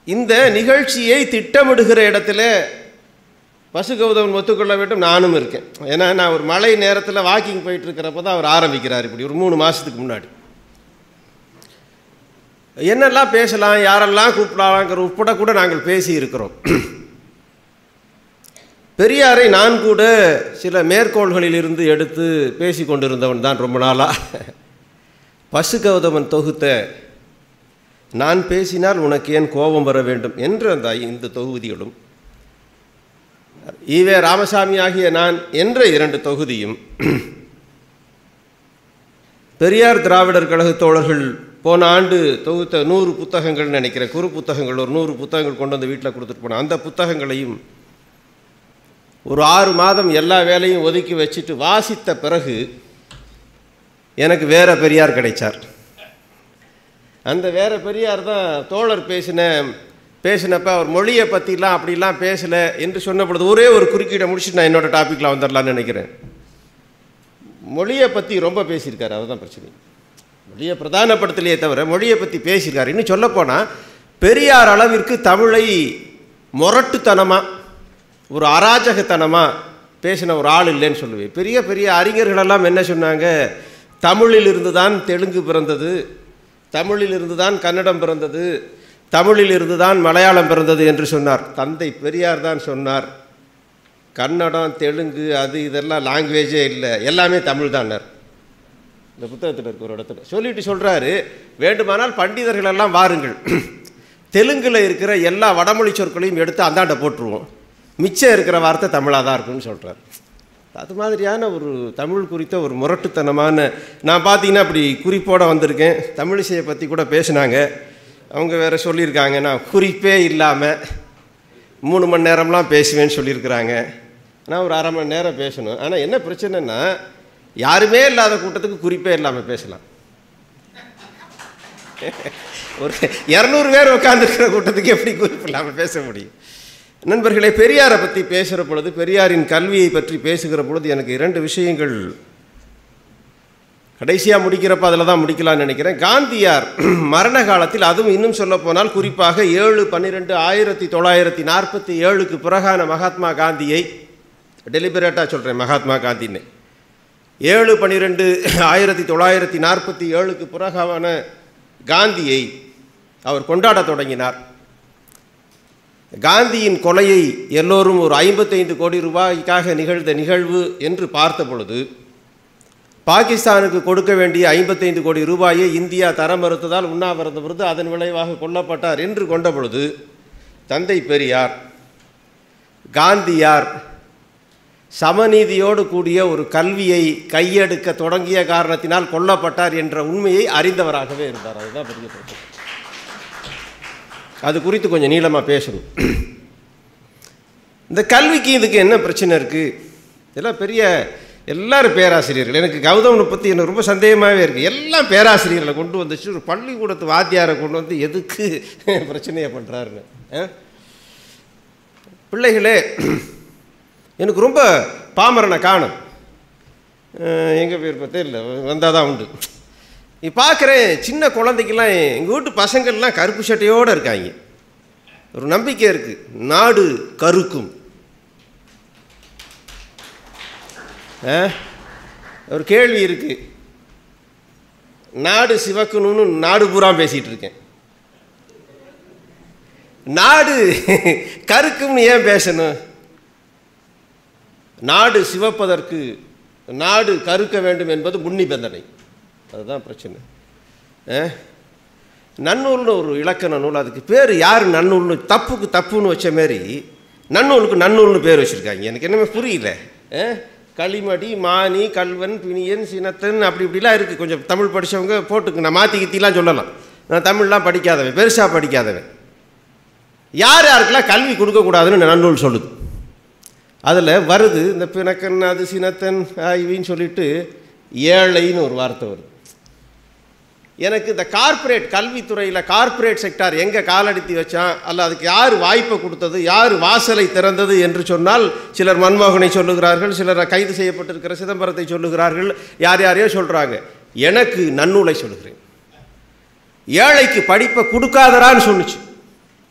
இந்த நிகழ்ச்சியை திட்டமிடுகிற இடத்துல பசு கௌதமன் ஒத்துக்கொள்ள வேண்டும் நானும் இருக்கேன் ஏன்னா நான் ஒரு மழை நேரத்தில் வாக்கிங் போயிட்டு இருக்கிறப்ப தான் அவர் ஆரம்பிக்கிறார் இப்படி ஒரு மூணு மாதத்துக்கு முன்னாடி என்னெல்லாம் பேசலாம் யாரெல்லாம் கூப்பிடலாங்கிற உட்பட கூட நாங்கள் பேசி இருக்கிறோம் பெரியாரை நான் கூட சில மேற்கோள்களில் இருந்து எடுத்து பேசி கொண்டிருந்தவன் தான் ரொம்ப நாளாக பசு கௌதமன் தொகுத்த நான் பேசினால் உனக்கு ஏன் கோபம் வர வேண்டும் என்று அந்த இந்த தொகுதிகளும் ஈவே ராமசாமி ஆகிய நான் என்ற இரண்டு தொகுதியும் பெரியார் திராவிடர் கழக தோழர்கள் போன ஆண்டு தொகுத்த நூறு புத்தகங்கள் நினைக்கிறேன் குறு புத்தகங்கள் ஒரு நூறு புத்தகங்கள் கொண்டு வந்து வீட்டில் கொடுத்துட்டு போனேன் அந்த புத்தகங்களையும் ஒரு ஆறு மாதம் எல்லா வேலையும் ஒதுக்கி வச்சுட்டு வாசித்த பிறகு எனக்கு வேற பெரியார் கிடைச்சார் அந்த வேற பெரியார் தான் தோழர் பேசின பேசினப்ப அவர் மொழியை பற்றிலாம் அப்படிலாம் பேசலை என்று சொன்ன பொழுது ஒரே ஒரு குறுக்கீடை முடிச்சுட்டு நான் என்னோட டாப்பிக்கில் வந்துடலான்னு நினைக்கிறேன் மொழியை பற்றி ரொம்ப பேசியிருக்காரு அதுதான் பிரச்சனை மொழியை பிரதானப்படுத்தலையே தவிர மொழியை பற்றி பேசியிருக்காரு இன்னும் சொல்லப்போனால் பெரியார் அளவிற்கு தமிழை முரட்டுத்தனமாக ஒரு அராஜகத்தனமாக பேசின ஒரு ஆள் இல்லைன்னு சொல்லுவேன் பெரிய பெரிய அறிஞர்களெல்லாம் என்ன சொன்னாங்க தமிழில் இருந்து தான் தெலுங்கு பிறந்தது தமிழில் இருந்து தான் கன்னடம் பிறந்தது தமிழில் இருந்து தான் மலையாளம் பிறந்தது என்று சொன்னார் தந்தை பெரியார் தான் சொன்னார் கன்னடம் தெலுங்கு அது இதெல்லாம் லாங்குவேஜே இல்லை எல்லாமே தமிழ் தானார் இந்த புத்தகத்தில் இருக்க ஒரு இடத்துல சொல்லிட்டு சொல்கிறாரு வேண்டுமானால் பண்டிதர்கள் எல்லாம் வாருங்கள் தெலுங்கில் இருக்கிற எல்லா வடமொழி சொற்களையும் எடுத்து அந்தாண்ட போட்டுருவோம் மிச்சம் இருக்கிற வார்த்தை தமிழாக தான் இருக்குன்னு சொல்கிறார் அது மாதிரியான ஒரு தமிழ் குறித்த ஒரு முரட்டுத்தனமான நான் பார்த்தீங்கன்னா அப்படி குறிப்போடு வந்திருக்கேன் தமிழிசையை பற்றி கூட பேசினாங்க அவங்க வேறு சொல்லியிருக்காங்க நான் குறிப்பே இல்லாமல் மூணு மணி நேரம்லாம் பேசுவேன்னு சொல்லியிருக்கிறாங்க நான் ஒரு அரை மணி நேரம் பேசணும் ஆனால் என்ன பிரச்சனைன்னா யாருமே இல்லாத கூட்டத்துக்கு குறிப்பே இல்லாமல் பேசலாம் ஒரு இரநூறு பேர் உட்காந்துருக்கிற கூட்டத்துக்கு எப்படி குறிப்பு இல்லாமல் பேச முடியும் நண்பர்களே பெரியாரை பற்றி பேசுகிற பொழுது பெரியாரின் கல்வியை பற்றி பேசுகிற பொழுது எனக்கு இரண்டு விஷயங்கள் கடைசியாக முடிக்கிறப்ப அதில் தான் முடிக்கலாம்னு நினைக்கிறேன் காந்தியார் மரண காலத்தில் அதுவும் இன்னும் சொல்லப்போனால் குறிப்பாக ஏழு பன்னிரெண்டு ஆயிரத்தி தொள்ளாயிரத்தி நாற்பத்தி ஏழுக்கு பிறகான மகாத்மா காந்தியை டெலிபரேட்டாக சொல்கிறேன் மகாத்மா காந்தின்னு ஏழு பன்னிரெண்டு ஆயிரத்தி தொள்ளாயிரத்தி நாற்பத்தி ஏழுக்கு பிறகான காந்தியை அவர் கொண்டாடத் தொடங்கினார் காந்தியின் கொலையை எல்லோரும் ஒரு ஐம்பத்தைந்து கோடி ரூபாய்க்காக நிகழ்ந்த நிகழ்வு என்று பார்த்த பொழுது பாகிஸ்தானுக்கு கொடுக்க வேண்டிய ஐம்பத்தைந்து கோடி ரூபாயை இந்தியா தர மறுத்ததால் உண்ணாவிரதம் இருந்து அதன் விளைவாக கொல்லப்பட்டார் என்று கொண்ட பொழுது தந்தை பெரியார் காந்தியார் சமநீதியோடு கூடிய ஒரு கல்வியை கையெடுக்க தொடங்கிய காரணத்தினால் கொல்லப்பட்டார் என்ற உண்மையை அறிந்தவராகவே இருந்தார் அதுதான் பெரிய பிரச்சனை அது குறித்து கொஞ்சம் நீளமாக பேசணும் இந்த கல்விக்கு இதுக்கு என்ன பிரச்சனை இருக்குது இதெல்லாம் பெரிய எல்லாரும் பேராசிரியர்கள் எனக்கு கௌதமனை பற்றி எனக்கு ரொம்ப சந்தேகமாகவே இருக்குது எல்லாம் பேராசிரியர்களை கொண்டு வந்துச்சு ஒரு பள்ளிக்கூடத்து வாத்தியாரை கொண்டு வந்து எதுக்கு பிரச்சனையை பண்ணுறாருன்னு பிள்ளைகளே எனக்கு ரொம்ப பாமரனை காணும் எங்கே பேர் பார்த்தே இல்லை வந்தால் தான் உண்டு நீ பார்க்குறேன் சின்ன குழந்தைக்கெல்லாம் எங்கள் வீட்டு பசங்கள்லாம் கருப்பு சட்டையோடு இருக்காங்க ஒரு நம்பிக்கை இருக்குது நாடு கருக்கும் ஒரு கேள்வி இருக்குது நாடு சிவக்கணும்னு நாடு பூரா பேசிகிட்டு இருக்கேன் நாடு கருக்கும்னு ஏன் பேசணும் நாடு சிவப்பதற்கு நாடு கருக்க வேண்டும் என்பது முன்னிபந்தனை அதுதான் பிரச்சனை நன்னூல்னு ஒரு இலக்கண நூல் அதுக்கு பேர் யார் நன்னூல்னு தப்புக்கு தப்புன்னு வச்ச மாரி நன்னூலுக்கு நன்னூல்னு பேர் வச்சுருக்காங்க எனக்கு என்னமே புரியல களிமடி மானி கல்வன் பிணியன் சினத்தன் அப்படி இப்படிலாம் இருக்குது கொஞ்சம் தமிழ் படித்தவங்க போட்டுக்கு நான் மாற்றி கித்திலாம் சொல்லலாம் நான் தமிழ்லாம் படிக்காதவன் பெருசாக படிக்காதவன் யார் யாருக்கெல்லாம் கல்வி கொடுக்கக்கூடாதுன்னு நன்னூல் சொல்லுது அதில் வருது இந்த பிணக்கன் அது சினத்தன் இவின்னு சொல்லிட்டு ஏழைன்னு ஒரு வார்த்தை வருது எனக்கு இந்த கார்ப்பரேட் கல்வித்துறையில் கார்ப்பரேட் செக்டார் எங்கே காலடித்து வச்சான் அல்ல அதுக்கு யார் வாய்ப்பை கொடுத்தது யார் வாசலை திறந்தது என்று சொன்னால் சிலர் மன்மோகனை சொல்லுகிறார்கள் சிலர் கைது செய்யப்பட்டிருக்கிற சிதம்பரத்தை சொல்லுகிறார்கள் யார் யாரையோ சொல்கிறாங்க எனக்கு நன்னூலை சொல்லுகிறேன் ஏழைக்கு படிப்பை கொடுக்காதரான்னு சொன்னுச்சு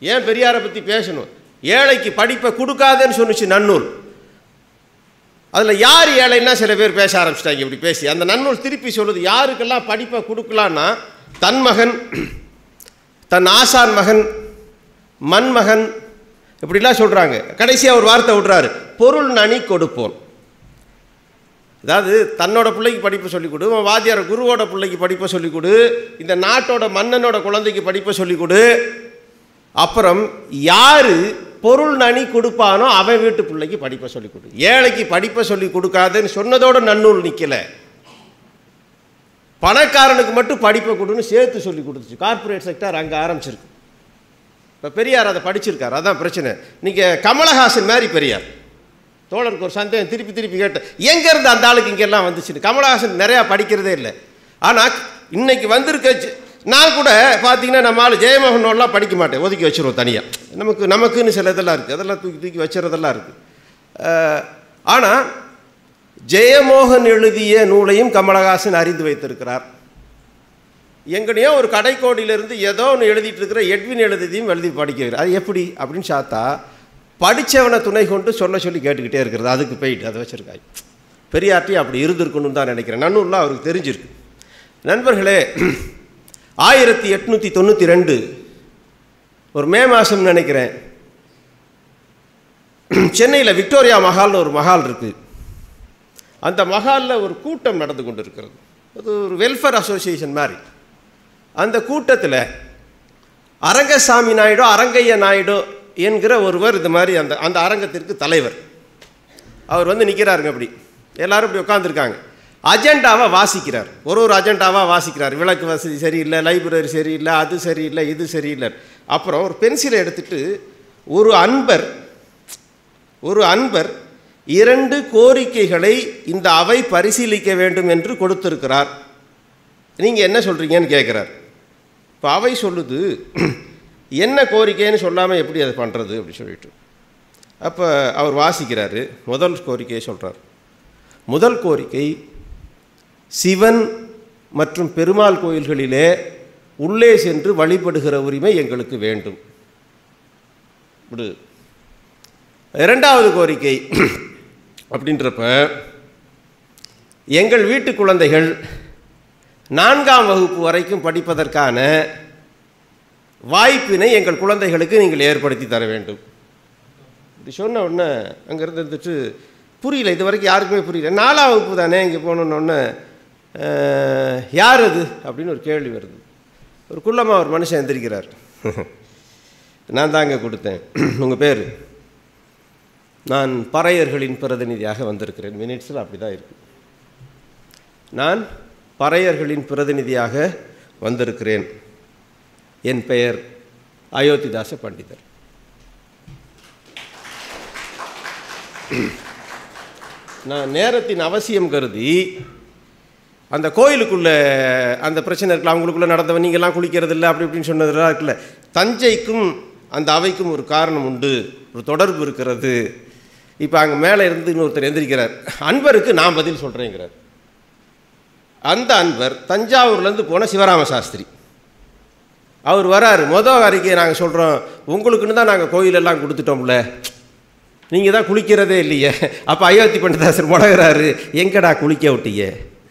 ஏன் பெரியாரை பற்றி பேசணும் ஏழைக்கு படிப்பை கொடுக்காதேன்னு சொன்னுச்சு நன்னூல் அதில் யார் ஏழைன்னா சில பேர் பேச ஆரம்பிச்சிட்டாங்க இப்படி பேசி அந்த நன்னூல் திருப்பி சொல்லுது யாருக்கெல்லாம் படிப்பை கொடுக்கலான்னா தன் மகன் தன் ஆசான் மகன் மண்மகன் இப்படிலாம் சொல்கிறாங்க கடைசியாக ஒரு வார்த்தை விட்றாரு பொருள் நனி கொடுப்போம் அதாவது தன்னோட பிள்ளைக்கு படிப்பை சொல்லிக் கொடு உன் வாத்தியார குருவோட பிள்ளைக்கு படிப்பை சொல்லிக் கொடு இந்த நாட்டோட மன்னனோட குழந்தைக்கு படிப்பை சொல்லிக் கொடு அப்புறம் யார் பொருள் நனி கொடுப்பானோ அவன் வீட்டு பிள்ளைக்கு படிப்பை சொல்லிக் கொடு ஏழைக்கு படிப்பை சொல்லி கொடுக்காதுன்னு சொன்னதோட நன்னூல் நிற்கலை பணக்காரனுக்கு மட்டும் படிப்பை கொடுன்னு சேர்த்து சொல்லி கொடுத்துச்சு கார்ப்பரேட் செக்டார் அங்கே ஆரம்பிச்சிருக்கு இப்போ பெரியார் அதை படிச்சிருக்கார் அதான் பிரச்சனை நீங்கள் கமலஹாசன் மாதிரி பெரியார் தோழருக்கு ஒரு சந்தேகம் திருப்பி திருப்பி கேட்டேன் எங்கேருந்து அந்த ஆளுக்கு இங்கெல்லாம் வந்துச்சுன்னு கமலஹாசன் நிறையா படிக்கிறதே இல்லை ஆனால் இன்னைக்கு வந்திருக்க ஜ- நான் கூட பார்த்தீங்கன்னா நம்ம ஆள் ஜெயமோகனோடலாம் படிக்க மாட்டேன் ஒதுக்கி வச்சிருவோம் தனியாக நமக்கு நமக்குன்னு சில இதெல்லாம் இருக்குது அதெல்லாம் தூக்கி தூக்கி வச்சுறதெல்லாம் இருக்குது ஆனால் ஜெயமோகன் எழுதிய நூலையும் கமலஹாசன் அறிந்து வைத்திருக்கிறார் எங்கனையோ ஒரு கடைக்கோடியிலிருந்து ஏதோ ஒன்று எழுதிட்டு இருக்கிற எட்வின் எழுதியதையும் எழுதி படிக்கிறார் அது எப்படி அப்படின்னு சாத்தா படித்தவனை துணை கொண்டு சொல்ல சொல்லி கேட்டுக்கிட்டே இருக்கிறது அதுக்கு போயிட்டு அதை வச்சுருக்காங்க பெரியார்ட்டையும் அப்படி இருந்திருக்கணும்னு தான் நினைக்கிறேன் நன்னூர்லாம் அவருக்கு தெரிஞ்சிருக்கு நண்பர்களே ஆயிரத்தி எட்நூற்றி தொண்ணூற்றி ரெண்டு ஒரு மே மாதம் நினைக்கிறேன் சென்னையில் விக்டோரியா மஹால்னு ஒரு மஹால் இருக்குது அந்த மஹாலில் ஒரு கூட்டம் நடந்து கொண்டு இருக்கிறது அது ஒரு வெல்ஃபேர் அசோசியேஷன் மாதிரி அந்த கூட்டத்தில் அரங்கசாமி நாயுடு அரங்கைய நாயுடு என்கிற ஒருவர் இது மாதிரி அந்த அந்த அரங்கத்திற்கு தலைவர் அவர் வந்து நிற்கிறாருங்க அப்படி எல்லாரும் இப்படி உட்காந்துருக்காங்க அஜெண்டாவை வாசிக்கிறார் ஒரு ஒரு அஜெண்டாவாக வாசிக்கிறார் விளக்கு வசதி சரியில்லை லைப்ரரி சரியில்லை அது சரியில்லை இது சரியில்லை அப்புறம் ஒரு பென்சிலை எடுத்துட்டு ஒரு அன்பர் ஒரு அன்பர் இரண்டு கோரிக்கைகளை இந்த அவை பரிசீலிக்க வேண்டும் என்று கொடுத்திருக்கிறார் நீங்கள் என்ன சொல்கிறீங்கன்னு கேட்குறார் இப்போ அவை சொல்லுது என்ன கோரிக்கைன்னு சொல்லாமல் எப்படி அதை பண்ணுறது அப்படி சொல்லிட்டு அப்போ அவர் வாசிக்கிறாரு முதல் கோரிக்கையை சொல்கிறார் முதல் கோரிக்கை சிவன் மற்றும் பெருமாள் கோயில்களிலே உள்ளே சென்று வழிபடுகிற உரிமை எங்களுக்கு வேண்டும் இப்படி இரண்டாவது கோரிக்கை அப்படின்றப்ப எங்கள் வீட்டு குழந்தைகள் நான்காம் வகுப்பு வரைக்கும் படிப்பதற்கான வாய்ப்பினை எங்கள் குழந்தைகளுக்கு நீங்கள் ஏற்படுத்தி தர வேண்டும் இப்படி சொன்ன உடனே அங்கேருந்து இருந்துட்டு புரியல இது வரைக்கும் யாருக்குமே புரியல நாலாம் வகுப்பு தானே இங்கே போகணுன்னொன்னே யார் அது அப்படின்னு ஒரு கேள்வி வருது ஒரு குள்ளமாக ஒரு மனுஷன் எந்திரிக்கிறார் நான் தாங்க கொடுத்தேன் உங்கள் பேர் நான் பறையர்களின் பிரதிநிதியாக வந்திருக்கிறேன் மினிட்ஸில் அப்படி தான் இருக்கு நான் பறையர்களின் பிரதிநிதியாக வந்திருக்கிறேன் என் பெயர் அயோத்திதாச பண்டிதர் நான் நேரத்தின் அவசியம் கருதி அந்த கோயிலுக்குள்ள அந்த பிரச்சனை இருக்குல்ல அவங்களுக்குள்ள நடந்தவன் நீங்கள்லாம் குளிக்கிறது இல்லை அப்படி இப்படின்னு சொன்னதெல்லாம் இருக்குல்ல தஞ்சைக்கும் அந்த அவைக்கும் ஒரு காரணம் உண்டு ஒரு தொடர்பு இருக்கிறது இப்போ அங்கே மேலே இருந்து இன்னொருத்தர் எந்திரிக்கிறார் அன்பருக்கு நான் பதில் சொல்கிறேங்கிறார் அந்த அன்பர் தஞ்சாவூர்லேருந்து போன சிவராம சாஸ்திரி அவர் வராரு மொதல் அறிக்கையை நாங்கள் சொல்கிறோம் உங்களுக்குன்னு தான் நாங்கள் கோயிலெல்லாம் கொடுத்துட்டோம்ல நீங்கள் தான் குளிக்கிறதே இல்லையே அப்போ அயோத்தி பண்டிதாசர் முடகிறாரு எங்கடா குளிக்க விட்டீங்க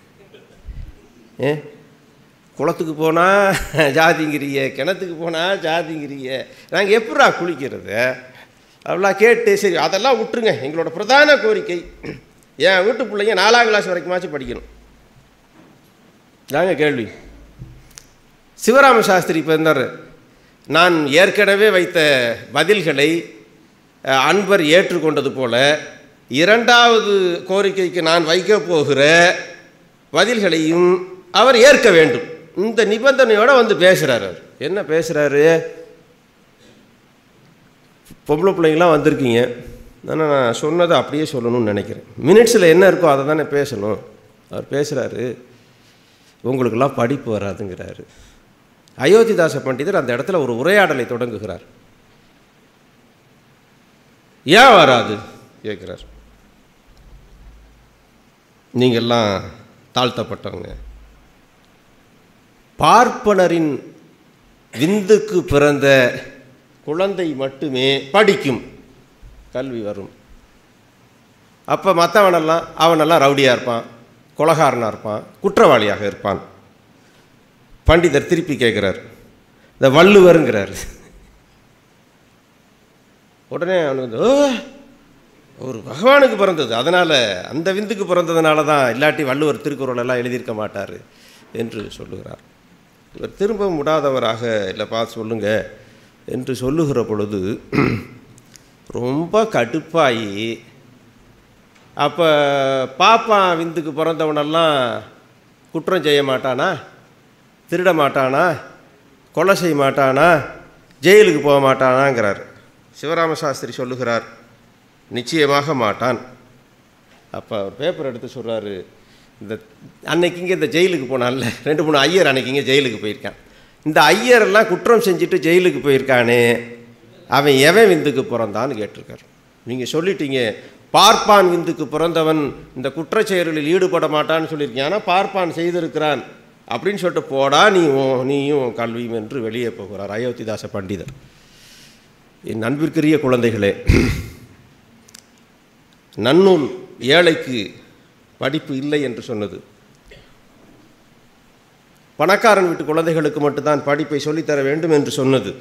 ஏ குளத்துக்கு போனால் ஜாதிங்கிறிய கிணத்துக்கு போனால் ஜாதிங்கிறிய நாங்கள் எப்படா குளிக்கிறது அப்படிலாம் கேட்டு சரி அதெல்லாம் விட்டுருங்க எங்களோட பிரதான கோரிக்கை என் வீட்டு பிள்ளைங்க நாலாம் கிளாஸ் வரைக்குமாச்சும் படிக்கணும் தாங்க கேள்வி சிவராம சாஸ்திரி இப்போ இருந்தார் நான் ஏற்கனவே வைத்த பதில்களை அஹ், அன்பர் ஏற்றுக்கொண்டது போல இரண்டாவது கோரிக்கைக்கு நான் வைக்கப் போகிற பதில்களையும் அவர் ஏற்க வேண்டும் இந்த நிபந்தனையோடு வந்து பேசுகிறார் அவர் என்ன பேசுகிறாரு பொம்பளை பிள்ளைங்களாம் வந்திருக்கீங்க ஆனால் நான் சொன்னதை அப்படியே சொல்லணும்னு நினைக்கிறேன் மினிட்ஸில் என்ன இருக்கோ அதை தானே பேசணும் அவர் பேசுகிறாரு உங்களுக்கெல்லாம் படிப்பு வராதுங்கிறாரு அயோத்திதாச பண்டிதர் அந்த இடத்துல ஒரு உரையாடலை தொடங்குகிறார் ஏன் வராது கேட்குறார் நீங்கள்லாம் தாழ்த்தப்பட்டவங்க பார்ப்பனரின் விந்துக்கு பிறந்த குழந்தை மட்டுமே படிக்கும் கல்வி வரும் அப்போ மற்றவனெல்லாம் அவனெல்லாம் ரவுடியாக இருப்பான் கொலகாரனாக இருப்பான் குற்றவாளியாக இருப்பான் பண்டிதர் திருப்பி கேட்குறார் இந்த வள்ளுவருங்கிறார் உடனே அவனுக்கு வந்து, "ஓ, ஒரு பகவானுக்கு பிறந்தது அதனால் அந்த விந்துக்கு பிறந்ததுனால தான் இல்லாட்டி வள்ளுவர் திருக்குறள் எல்லாம் எழுதியிருக்க மாட்டார் என்று சொல்லுகிறார் இவர் திரும்ப விடாதவராக இல்லைப்பா சொல்லுங்க என்று சொல்லுகிற பொழுது ரொம்ப கடுப்பாகி அப்போ பாப்பான் விந்துக்கு பிறந்தவனெல்லாம் குற்றம் செய்ய மாட்டானா திருட மாட்டானா கொலை செய்ய மாட்டானா ஜெயிலுக்கு போக மாட்டானாங்கிறார் சிவராம சாஸ்திரி சொல்லுகிறார் நிச்சயமாக மாட்டான் அப்போ அவர் பேப்பர் எடுத்து சொல்கிறாரு இந்த அன்னைக்கு இங்கே இந்த ஜெயிலுக்கு போனான்ல ரெண்டு மூணு ஐயர் அன்னைக்கு இங்கே ஜெயிலுக்கு போயிருக்கான் இந்த ஐயரெல்லாம் குற்றம் செஞ்சுட்டு ஜெயிலுக்கு போயிருக்கானே அவன் எவன் விந்துக்கு பிறந்தான்னு கேட்டிருக்காரு நீங்கள் சொல்லிட்டீங்க பார்ப்பான் விந்துக்கு பிறந்தவன் இந்த குற்றச் செயல்களில் ஈடுபட மாட்டான்னு சொல்லியிருக்கீங்க ஆனால் பார்ப்பான் செய்திருக்கிறான் அப்படின்னு சொல்லிட்டு போடா நீ உன் நீயும் உன் கல்வியும் என்று வெளியே போகிறார் அயோத்திதாச பண்டிதர் என் அன்பிற்குரிய குழந்தைகளே நன்னூல் ஏழைக்கு படிப்பு இல்லை என்று சொன்னது பணக்காரன் வீட்டு குழந்தைகளுக்கு மட்டும்தான் படிப்பை சொல்லித்தர வேண்டும் என்று சொன்னது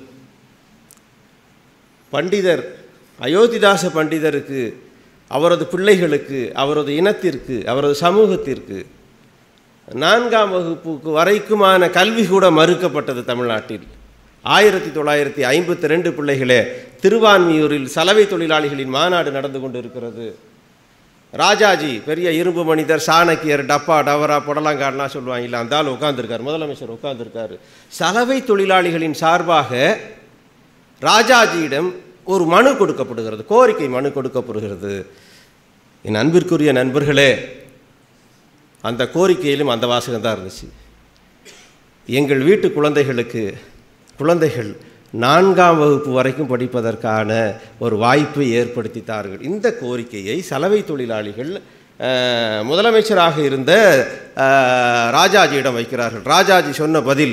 பண்டிதர் அயோத்திதாச பண்டிதருக்கு அவரது பிள்ளைகளுக்கு அவரது இனத்திற்கு அவரது சமூகத்திற்கு நான்காம் வகுப்புக்கு வரைக்குமான கல்வி கூட மறுக்கப்பட்டது தமிழ்நாட்டில் ஆயிரத்தி தொள்ளாயிரத்தி ஐம்பத்தி ரெண்டு பிள்ளைகளே திருவான்மியூரில் சலவை தொழிலாளிகளின் மாநாடு நடந்து கொண்டு இருக்கிறது ராஜாஜி பெரிய இரும்பு மனிதர் சாணக்கியர் டப்பா டவரா புடலங்காடுலாம் சொல்லுவாங்க இல்லை அந்த ஆள் உட்காந்துருக்கார் முதலமைச்சர் உட்காந்துருக்காரு சலவை தொழிலாளிகளின் சார்பாக ராஜாஜியிடம் ஒரு மனு கொடுக்கப்படுகிறது கோரிக்கை மனு கொடுக்கப்படுகிறது என் அன்பிற்குரிய நண்பர்களே அந்த கோரிக்கையிலும் அந்த வாசகம் தான் இருந்துச்சு எங்கள் வீட்டு குழந்தைகளுக்கு குழந்தைகள் நான்காம் வகுப்பு வரைக்கும் படிப்பதற்கான ஒரு வாய்ப்பை ஏற்படுத்தித்தார்கள் இந்த கோரிக்கையை சலவை தொழிலாளிகள் அஹ், முதலமைச்சராக இருந்த அஹ், ராஜாஜியிடம் வைக்கிறார்கள் ராஜாஜி சொன்ன பதில்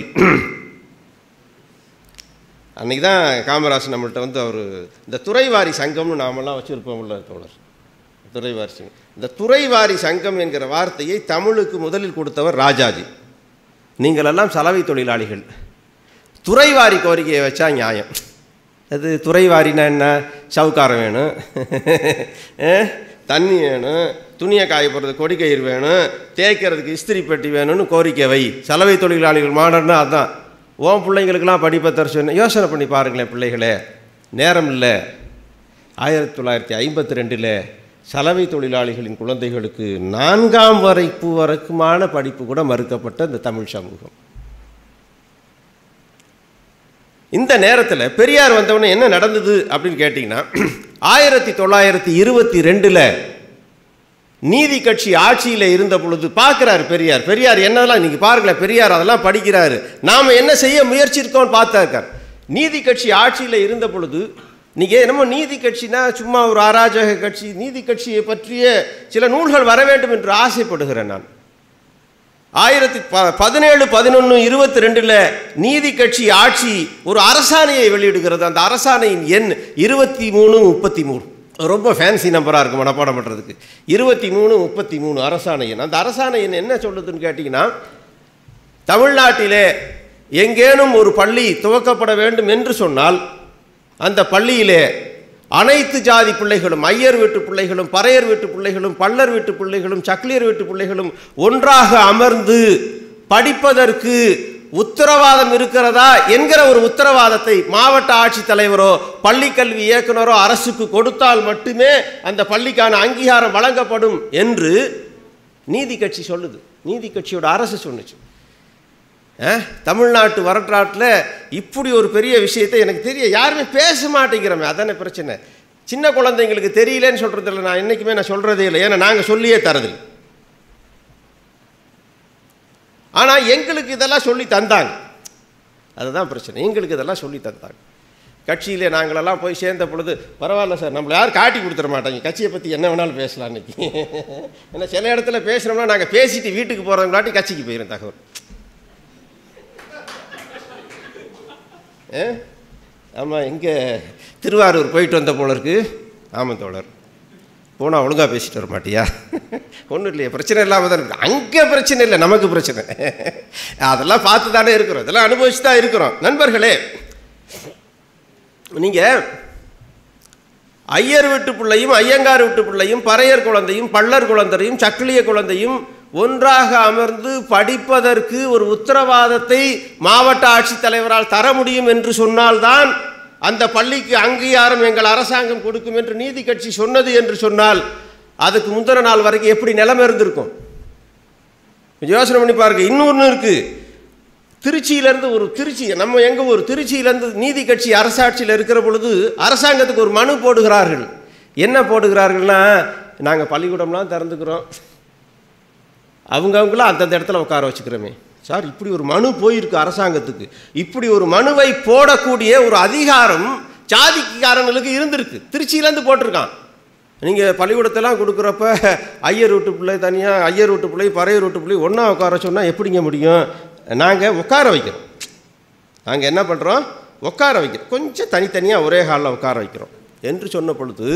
அன்றைக்கி தான் காமராஜ் நம்மள்ட்ட வந்து அவர் இந்த துறைவாரி சங்கம்னு நாமெல்லாம் வச்சுருப்போம்ல தோழர் துறைவாரி சங்கம் இந்த துறைவாரி சங்கம் என்கிற வார்த்தையை தமிழுக்கு முதலில் கொடுத்தவர் ராஜாஜி நீங்களெல்லாம் சலவை தொழிலாளிகள் துறைவாரி கோரிக்கையை வச்சா நியாயம் அது துறைவாரினா என்ன சவுக்காரம் வேணும் அஹ், தண்ணி வேணும் துணியை காய போடுறது கொடிக்கயிறு வேணும் தேய்க்கிறதுக்கு இஸ்திரி பெட்டி வேணும்னு கோரிக்கை வை சலவை தொழிலாளிகள் மாடர்னா அதான் ஓன் பிள்ளைங்களுக்கெல்லாம் படிப்பை தர சொன்ன யோசனை பண்ணி பாருங்களேன் பிள்ளைகளே நேரம் இல்லை ஆயிரத்தி தொள்ளாயிரத்தி ஐம்பத்தி ரெண்டில் சலவை தொழிலாளிகளின் குழந்தைகளுக்கு நான்காம் வரைப்பு வரைக்குமான படிப்பு கூட மறுக்கப்பட்ட இந்த தமிழ் சமூகம் இந்த நேரத்தில் பெரியார் வந்தவொடனே என்ன நடந்தது அப்படின்னு கேட்டிங்கன்னா ஆயிரத்தி தொள்ளாயிரத்தி இருபத்தி ரெண்டில் நீதி கட்சி ஆட்சியில் இருந்த பொழுது பார்க்குறாரு பெரியார் பெரியார் என்னதெல்லாம் நீங்கள் பாருங்களேன் பெரியார் அதெல்லாம் படிக்கிறாரு நாம் என்ன செய்ய முயற்சிருக்கோம்னு பார்த்தாருக்கார் நீதி கட்சி ஆட்சியில் இருந்த பொழுது நீங்கள் என்னமோ நீதி கட்சினா சும்மா ஒரு அராஜக கட்சி நீதி கட்சியை பற்றிய சில நூல்கள் வர வேண்டும் என்று ஆசைப்படுகிறேன் நான் ஆயிரத்தி ப பதினேழு பதினொன்று இருபத்தி ரெண்டில் நீதி கட்சி ஆட்சி ஒரு அரசாணையை வெளியிடுகிறது அந்த அரசாணையின் எண் இருபத்தி மூணு முப்பத்தி மூணு ரொம்ப ஃபேன்சி நம்பராக இருக்கும் மனப்பாடம் பண்ணுறதுக்கு இருபத்தி மூணு முப்பத்தி மூணு அரசாணை எண் அந்த அரசாணை எண் என்ன சொல்லுதுன்னு கேட்டிங்கன்னா தமிழ்நாட்டிலே எங்கேனும் ஒரு பள்ளி துவக்கப்பட வேண்டும் என்று சொன்னால் அந்த பள்ளியிலே அனைத்து ஜாதி பிள்ளைகளும் ஐயர் வீட்டு பிள்ளைகளும் பறையர் வீட்டு பிள்ளைகளும் பல்லர் வீட்டு பிள்ளைகளும் சக்கிலியர் வீட்டு பிள்ளைகளும் ஒன்றாக அமர்ந்து படிப்பதற்கு உத்தரவாதம் இருக்கிறதா என்கிற ஒரு உத்தரவாதத்தை மாவட்ட ஆட்சித்தலைவரோ பள்ளிக்கல்வி இயக்குனரோ அரசுக்கு கொடுத்தால் மட்டுமே அந்த பள்ளிக்கான அங்கீகாரம் வழங்கப்படும் என்று நீதி கட்சி சொல்லுது நீதி கட்சியோட அரசு சொன்னுச்சு அஹ், தமிழ்நாட்டு வரலாற்றில் இப்படி ஒரு பெரிய விஷயத்தை எனக்கு தெரிய யாருமே பேச மாட்டேங்கிறோமே அதானே பிரச்சனை சின்ன குழந்தைங்களுக்கு தெரியலன்னு சொல்கிறது இல்லை நான் என்றைக்குமே நான் சொல்கிறதே இல்லை ஏன்னா நாங்கள் சொல்லியே தரதில்லை ஆனால் எங்களுக்கு இதெல்லாம் சொல்லி தந்தாங்க அதுதான் பிரச்சனை எங்களுக்கு இதெல்லாம் சொல்லி தந்தாங்க கட்சியிலே நாங்களெல்லாம் போய் சேர்ந்த பொழுது பரவாயில்ல சார் நம்மளை யாரும் காட்டி கொடுத்துட மாட்டாங்க கட்சியை பற்றி என்ன வேணாலும் பேசலாம் இன்னைக்கு ஏன்னா சில இடத்துல பேசுகிறோம்னா நாங்கள் பேசிட்டு வீட்டுக்கு போகிறவங்களாட்டி கட்சிக்கு போயிடும் தகவல் ஏ? ஆமாம் இங்கே திருவாரூர் போயிட்டு வந்த போல இருக்கு ஆமாம் தோழர் போனால் ஒழுங்காக பேசிட்டு வர மாட்டியா ஒன்றும் இல்லையா பிரச்சனை இல்லாமல் தான் இருக்கு அங்கே பிரச்சனை இல்லை நமக்கு பிரச்சனை அதெல்லாம் பார்த்து தானே இருக்கிறோம் இதெல்லாம் அனுபவிச்சு தான் இருக்கிறோம் நண்பர்களே நீங்கள் ஐயர் வீட்டு பிள்ளையும் ஐயங்கார் வீட்டு பிள்ளையும் பறையர் குழந்தையும் பள்ளர் குழந்தையும் சக்கிலிய குழந்தையும் ஒன்றாக அமர்ந்து படிப்பதற்கு ஒரு உத்தரவாதத்தை மாவட்ட ஆட்சித்தலைவரால் தர முடியும் என்று சொன்னால்தான் அந்த பள்ளிக்கு அங்கீகாரம் எங்கள் அரசாங்கம் கொடுக்கும் என்று நீதி கட்சி சொன்னது என்று சொன்னால் அதுக்கு முந்தின நாள் வரைக்கும் எப்படி நிலைமை இருந்திருக்கும் கொஞ்சம் யோசனை பண்ணி பாருங்க இன்னொன்று இருக்குது திருச்சியிலேருந்து ஒரு திருச்சி நம்ம எங்கள் ஊர் திருச்சியிலேருந்து நீதி கட்சி அரசாட்சியில் இருக்கிற பொழுது அரசாங்கத்துக்கு ஒரு மனு போடுகிறார்கள் என்ன போடுகிறார்கள்னா நாங்கள் பள்ளிக்கூடம்லாம் திறந்துக்கிறோம் அவங்கவுங்களாம் அந்தந்த இடத்துல உட்கார வச்சுக்கிறோமே சார் இப்படி ஒரு மனு போயிருக்கு அரசாங்கத்துக்கு இப்படி ஒரு மனுவை போடக்கூடிய ஒரு அதிகாரம் ஜாதிக்காரங்களுக்கு இருந்திருக்கு திருச்சியிலேருந்து போட்டிருக்கான் நீங்கள் பள்ளிக்கூடத்தெல்லாம் கொடுக்குறப்ப ஐயர் வீட்டு பிள்ளை தனியாக ஐயர் வீட்டு பிள்ளை பறையர் வீட்டு பிள்ளை ஒன்றா உட்கார சொன்னால் எப்படிங்க முடியும் நாங்கள் உட்கார வைக்கிறோம் நாங்கள் என்ன பண்ணுறோம் உட்கார வைக்கிறோம் கொஞ்சம் தனித்தனியாக ஒரே ஹாலில் உட்கார வைக்கிறோம் என்று சொன்ன பொழுது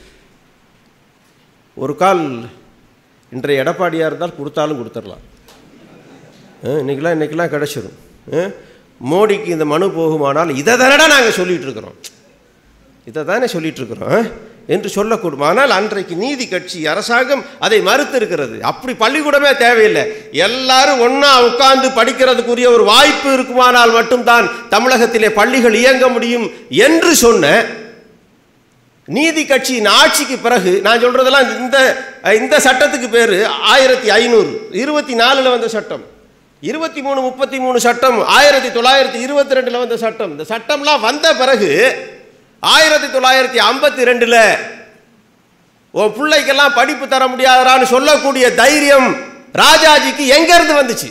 ஒரு கால் இன்றைய எடப்பாடியாக இருந்தால் கொடுத்தாலும் கொடுத்துடலாம் இன்றைக்கெலாம் இன்றைக்கெலாம் கிடச்சிரும் மோடிக்கு இந்த மனு போகுமானால் இதை தானடா நாங்கள் சொல்லிகிட்டு இருக்கிறோம் இதை தானே சொல்லிகிட்டு இருக்கிறோம் என்று சொல்லக்கூடும் ஆனால் அன்றைக்கு நீதி கட்சி அரசாங்கம் அதை மறுத்திருக்கிறது அப்படி பள்ளிக்கூடமே தேவையில்லை எல்லாரும் ஒன்றா உட்கார்ந்து படிக்கிறதுக்குரிய ஒரு வாய்ப்பு இருக்குமானால் மட்டும்தான் தமிழகத்திலே பள்ளிகள் இயங்க முடியும் என்று சொன்ன நீதி கட்சியின் ஆட்சிக்கு பிறகு நான் சொல்றதெல்லாம் இந்த இந்த சட்டத்துக்கு பேர் ஆயிரத்தி ஐநூறு இருபத்தி நாலில் வந்த சட்டம் இருபத்தி மூணு முப்பத்தி மூணு சட்டம் ஆயிரத்தி தொள்ளாயிரத்தி இருபத்தி ரெண்டில் வந்த சட்டம் இந்த சட்டம்லாம் வந்த பிறகு ஆயிரத்தி தொள்ளாயிரத்தி ஐம்பத்தி ரெண்டில் உன் பிள்ளைக்கெல்லாம் படிப்பு தர முடியாதான்னு சொல்லக்கூடிய தைரியம் ராஜாஜிக்கு எங்கேருந்து வந்துச்சு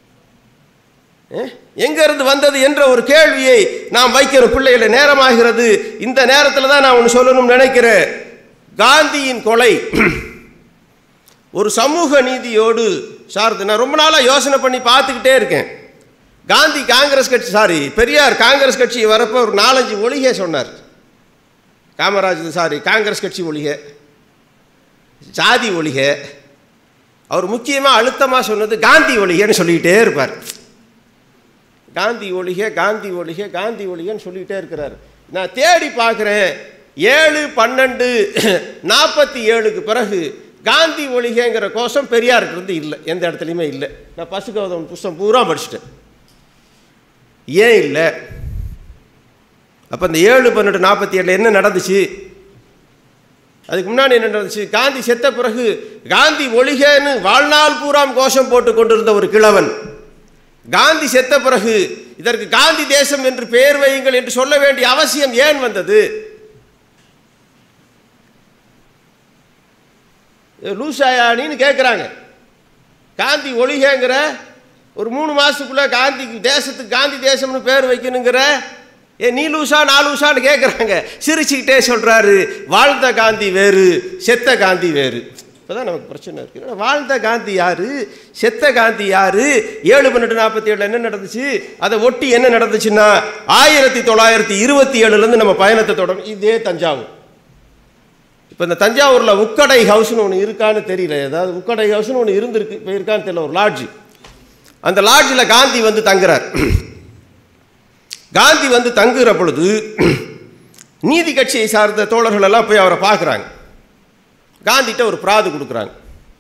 எங்கேருந்து வந்தது என்ற ஒரு கேள்வியை நாம் வைக்கிறோம் பிள்ளைகளை நேரமாகிறது இந்த நேரத்தில் தான் நான் ஒன்று சொல்லணும்னு நினைக்கிறேன் காந்தியின் கொலை ஒரு சமூக நீதியோடு சார்ந்து நான் ரொம்ப நாளாக யோசனை பண்ணி பார்த்துக்கிட்டே இருக்கேன் காந்தி காங்கிரஸ் கட்சி சாரி பெரியார் காங்கிரஸ் கட்சி வரப்போ ஒரு நாலஞ்சு ஒளிகை சொன்னார் காமராஜ் சாரி காங்கிரஸ் கட்சி ஒளிகை ஜாதி ஒளிகை அவர் முக்கியமாக அழுத்தமாக சொன்னது காந்தி ஒளிகைன்னு சொல்லிக்கிட்டே இருப்பார் காந்தி ஒளிகை காந்தி ஒளிகை காந்தி ஒளிகைன்னு சொல்லிக்கிட்டே இருக்கிறார் நான் தேடி பார்க்குறேன் ஏழு பன்னெண்டு நாற்பத்தி ஏழுக்கு பிறகு காந்தி ஒளிகைங்கிற கோஷம் பெரியாருக்கு இருந்து இல்லை எந்த இடத்துலையுமே இல்லை நான் பசுகௌதம் புஸ்தம் பூரா படிச்சுட்டேன் ஏன் இல்லை அப்போ இந்த ஏழு பன்னெண்டு நாற்பத்தி ஏழில் என்ன நடந்துச்சு அதுக்கு முன்னாடி என்ன நடந்துச்சு காந்தி செத்த பிறகு காந்தி ஒளிகன்னு வாழ்நாள் பூராம் கோஷம் போட்டு கொண்டிருந்த ஒரு கிழவன் காந்தி செத்த பிறகு இதற்கு காந்தி தேசம் என்று பெயர் வையுங்கள் என்று சொல்ல வேண்டிய அவசியம் ஏன் வந்தது லூசாயானின்னு கேட்குறாங்க காந்தி ஒளிகங்கிற ஒரு மூணு மாதத்துக்குள்ளே காந்தி தேசத்துக்கு காந்தி தேசம்னு பேர் வைக்கணுங்கிற ஏ நீ லூசா நான் லூசான்னு கேட்குறாங்க சிரிச்சுக்கிட்டே சொல்கிறாரு வாழ்ந்த காந்தி வேறு செத்த காந்தி வேறு இப்போ தான் நமக்கு பிரச்சனை இருக்குது வாழ்ந்த காந்தி யார் செத்த காந்தி யார் ஏழு பன்னெண்டு நாற்பத்தி ஏழில் என்ன நடந்துச்சு அதை ஒட்டி என்ன நடந்துச்சுன்னா ஆயிரத்தி தொள்ளாயிரத்தி இருபத்தி ஏழுலேருந்து நம்ம பயணத்தை தொடரும் இதே தஞ்சாவூர் இப்போ இந்த தஞ்சாவூரில் உக்கடை ஹவுஸ்னு ஒன்று இருக்கான்னு தெரியல ஏதாவது உக்கடை ஹவுஸ்னு ஒன்று இருந்திருக்கு இப்போ இருக்கான்னு தெரியல ஒரு லாட்ஜ் அந்த லாட்ஜில் காந்தி வந்து தங்குறார் காந்தி வந்து தங்குகிற பொழுது நீதி கட்சியை சார்ந்த தோழர்கள் எல்லாம் போய் அவரை பார்க்குறாங்க காந்திகிட்ட ஒரு பிராது கொடுக்குறாங்க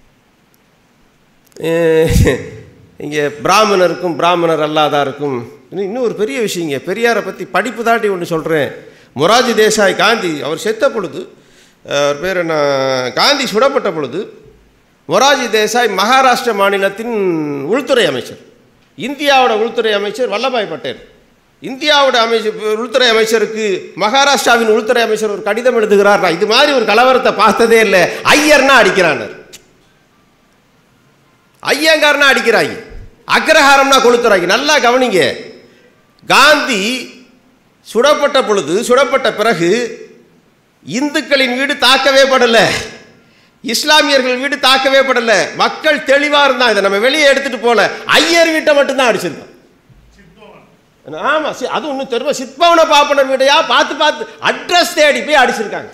இங்கே பிராமணருக்கும் பிராமணர் அல்லாதாருக்கும் இன்னும் ஒரு பெரிய விஷயங்க பெரியாரை பற்றி படிப்பு தாண்டி ஒன்று சொல்கிறேன் மொராஜி தேசாய் காந்தி அவர் செத்த பொழுது அவர் பேர் என்ன காந்தி சுடப்பட்ட பொழுது மொராஜி தேசாய் மகாராஷ்டிர மாநிலத்தின் உள்துறை அமைச்சர் இந்தியாவோட உள்துறை அமைச்சர் வல்லபாய் பட்டேல் இந்தியாவோட அமைச்சர் உள்துறை அமைச்சருக்கு மகாராஷ்டிராவின் உள்துறை அமைச்சர் ஒரு கடிதம் எழுதுகிறார் நான் இது மாதிரி ஒரு கலவரத்தை பார்த்ததே இல்லை ஐயர்னா அடிக்கிறான் ஐயங்காரனா அடிக்கிறாங்க அக்ரஹாரம்னா கொளுத்துறாங்க நல்லா கவனிங்க காந்தி சுடப்பட்ட பொழுது சுடப்பட்ட பிறகு இந்துக்களின் வீடு தாக்கவே படலை இஸ்லாமியர்கள் வீடு தாக்கவே படல மக்கள் தெளிவாக இருந்தாங்க இதை நம்ம வெளியே எடுத்துட்டு போல ஐயர் வீட்டை மட்டும்தான் அடிச்சிருக்கோம் ஆமாம் சி அது ஒன்றும் தெரியுமா சிற்பவன பாப்பனர் வீடையா பார்த்து பார்த்து அட்ரஸ் தேடி போய் அடிச்சிருக்காங்க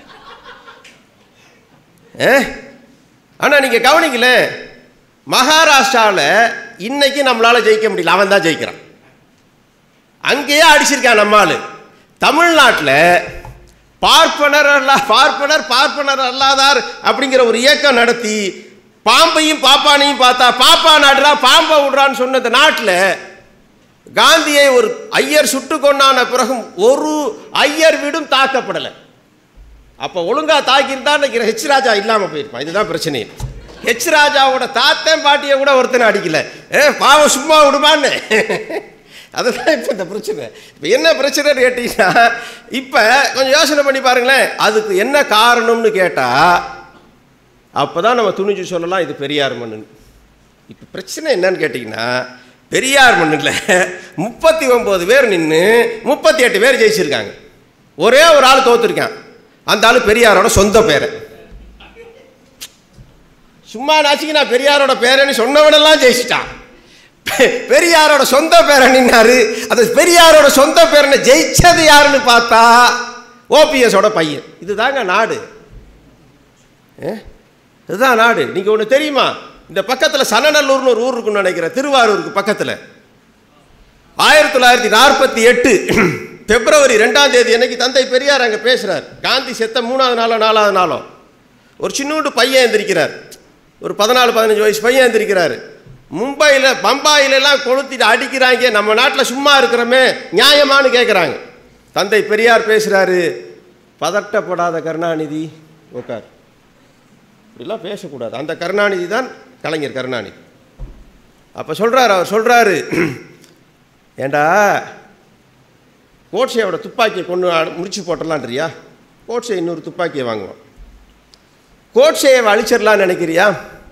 ஏ ஆனால் நீங்கள் கவனிக்கல மகாராஷ்டிராவில் இன்னைக்கு நம்மளால் ஜெயிக்க முடியல அவன் தான் ஜெயிக்கிறான் அங்கேயே அடிச்சிருக்கான் நம்மால் தமிழ்நாட்டில் பார்ப்பனர் அல்ல பார்ப்பனர் பார்ப்பனர் அல்லாதார் அப்படிங்கிற ஒரு இயக்கம் நடத்தி பாம்பையும் பாப்பானையும் பார்த்தா பாப்பா நாடுறா பாம்பை விடுறான்னு சொன்ன இந்த நாட்டில் காந்தியை ஒரு ஐயர் சுட்டு கொண்டான பிறகும் ஒரு ஐயர் வீடும் தாக்கப்படலை அப்போ ஒழுங்கா தாக்கியிருந்தா இன்னைக்கு ஹெச் ராஜா இல்லாமல் போயிருப்பான் இதுதான் பிரச்சனை ஹெச் ராஜாவோட தாத்தன் பாட்டியை கூட ஒருத்தனை அடிக்கல ஏ பாவம் சும்மா விடுமான்னு அதுதான் இப்போ இந்த பிரச்சனை இப்போ என்ன பிரச்சனைன்னு கேட்டீங்கன்னா இப்போ கொஞ்சம் யோசனை பண்ணி பாருங்களேன் அதுக்கு என்ன காரணம்னு கேட்டால் அப்போ தான் நம்ம துணிஞ்சு சொல்லலாம் இது பெரியார் மண்ணுன்னு இப்போ பிரச்சனை என்னன்னு கேட்டிங்கன்னா பெரியார் மண்ணில் முப்பத்தி ஒம்பது பேர் நின்று முப்பத்தி எட்டு பேர் ஜெயிச்சிருக்காங்க ஒரே ஒரு ஆள் தோத்துருக்கான் அந்த ஆள் பெரியாரோட சொந்த பேரை சும்மா நாச்சிக்கு நான் பெரியாரோட பேரன்னு சொன்னவனெல்லாம் ஜெயிச்சிட்டான் பெ- பெரியாரோட சொந்த பேரை நின்னாரு அந்த பெரியாரோட சொந்த பேரனை ஜெயிச்சது யாருன்னு பார்த்தா ஓபிஎஸோட பையன் இதுதாங்க நாடு ஏ? இதுதான் நாடு நீங்கள் ஒன்று தெரியுமா இந்த பக்கத்தில் சனநல்லூர்னு ஒரு ஊர் இருக்குன்னு நினைக்கிறேன் திருவாரூருக்கு பக்கத்தில் ஆயிரத்தி தொள்ளாயிரத்தி நாற்பத்தி எட்டு பிப்ரவரி ரெண்டாம் தேதி அன்னைக்கு தந்தை பெரியார் அங்கே பேசுகிறார் காந்தி செத்த மூணாவது நாளோ நாலாவது நாளோ ஒரு சின்னூண்டு பையன் எந்திரிக்கிறார் ஒரு பதினாலு பதினஞ்சு வயசு பையன் எந்திரிக்கிறாரு மும்பையில் பம்பாயில எல்லாம் கொளுத்திட்டு அடிக்கிறாங்க நம்ம நாட்டில் சும்மா இருக்கிறோமே நியாயமான்னு கேட்குறாங்க தந்தை பெரியார் பேசுகிறாரு பதட்டப்படாத கருணாநிதி உட்கார் இப்படிலாம் பேசக்கூடாது அந்த கருணாநிதி தான் கலைஞர் கருணாநிதி அப்போ சொல்கிறார் அவர் சொல்கிறாரு ஏண்டா கோட்சேயோட துப்பாக்கியை கொண்டு அடு- முடிச்சு போட்டலான்றியா கோட்சே இன்னொரு துப்பாக்கியை வாங்குவான் கோட்சேயை அழிச்சிடலான்னு நினைக்கிறியா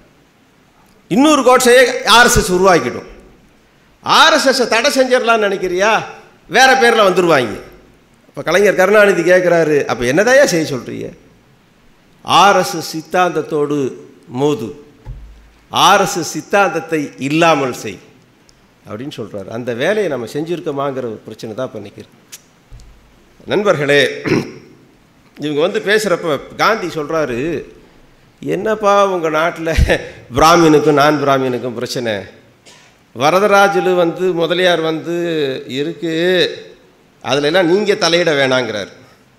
இன்னொரு கோட்சையை ஆர்எஸ்எஸ் உருவாக்கிடும் ஆர்எஸ்எஸ்ஸை தடை செஞ்சிடலான்னு நினைக்கிறியா வேற பேரில் வந்துடுவாங்க அப்போ கலைஞர் கருணாநிதி கேட்குறாரு அப்போ என்னதையா செய்ய சொல்கிறீங்க ஆர்எஸ்எஸ் சித்தாந்தத்தோடு மோது ஆர்எஸ்எஸ் சித்தாந்தத்தை இல்லாமல் செய் அப்படின்னு சொல்கிறாரு அந்த வேலையை நம்ம செஞ்சுருக்கோமாங்கிற ஒரு பிரச்சனை தான் இப்போ நிற்கிறது நண்பர்களே இவங்க வந்து பேசுகிறப்ப காந்தி சொல்கிறாரு என்னப்பா உங்கள் நாட்டில் பிராமினுக்கும் நான் பிராமினுக்கும் பிரச்சனை வரதராஜுலு வந்து முதலியார் வந்து இருக்கு அதுல எல்லாம் நீங்கள் தலையிட வேணாங்கிறார்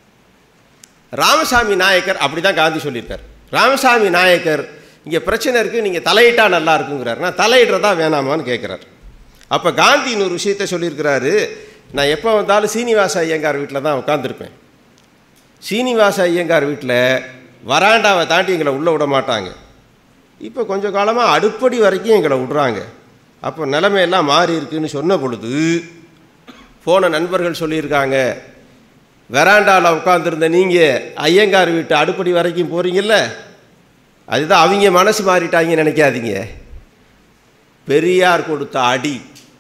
ராமசாமி நாயக்கர் அப்படி தான் காந்தி சொல்லியிருக்கார் ராமசாமி நாயக்கர் இங்கே பிரச்சனை இருக்குது நீங்கள் தலையிட்டா நல்லா இருக்குங்கிறார் நான் தலையிடுறதா வேணாமான்னு கேட்குறார் அப்போ காந்தி இன்னொரு விஷயத்த சொல்லியிருக்கிறாரு நான் எப்போ வந்தாலும் சீனிவாச ஐயங்கார் வீட்டில் தான் உட்காந்துருப்பேன் சீனிவாச ஐயங்கார் வீட்டில் வராண்டாவை தாண்டி எங்களை உள்ளே விட மாட்டாங்க இப்போ கொஞ்சம் காலமாக அடுப்படி வரைக்கும் எங்களை விடுறாங்க அப்போ நிலைமையெல்லாம் மாறி இருக்குன்னு சொன்ன பொழுது போன நண்பர்கள் சொல்லியிருக்காங்க வெராண்டாவில் உட்காந்துருந்த நீங்கள் ஐயங்கார் வீட்டு அடுப்படி வரைக்கும் போகிறீங்கல்ல அதுதான் அவங்க மனசு மாறிட்டாங்க நினைக்காதீங்க பெரியார் கொடுத்த அடி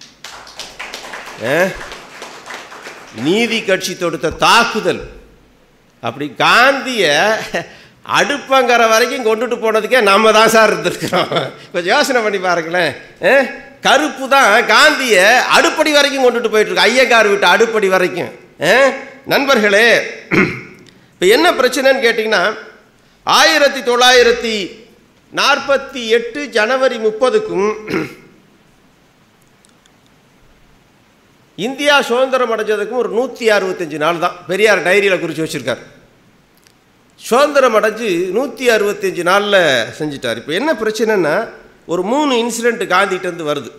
ஆ? நீதி கட்சி தொடுத்த தாக்குதல் அப்படி காந்திய அடுப்பங்கிற வரைக்கும் கொண்டுட்டு போனதுக்கே நம்ம தான் சார் இருந்திருக்கிறோம் கொஞ்சம் யோசனை பண்ணி பாருங்களேன் ஆ? கருப்பு தான் காந்திய அடுப்படி வரைக்கும் கொண்டுட்டு போயிட்டு இருக்கு ஐயங்கார் வீட்டு அடுப்படி வரைக்கும் ஆ? நண்பர்களே இப்போ என்ன பிரச்சனைன்னு கேட்டிங்கன்னா ஆயிரத்தி தொள்ளாயிரத்தி நாற்பத்தி எட்டு ஜனவரி முப்பதுக்கும் இந்தியா சுதந்திரம் அடைஞ்சதுக்கும் ஒரு நூற்றி அறுபத்தஞ்சு நாள் தான் பெரியார் டைரியில் குறித்து வச்சுருக்கார் சுதந்திரம் அடைஞ்சு நூற்றி அறுபத்தஞ்சு நாளில் செஞ்சிட்டார் இப்போ என்ன பிரச்சனைன்னா ஒரு மூணு இன்சிடெண்ட் காந்திகிட்டேருந்து வருது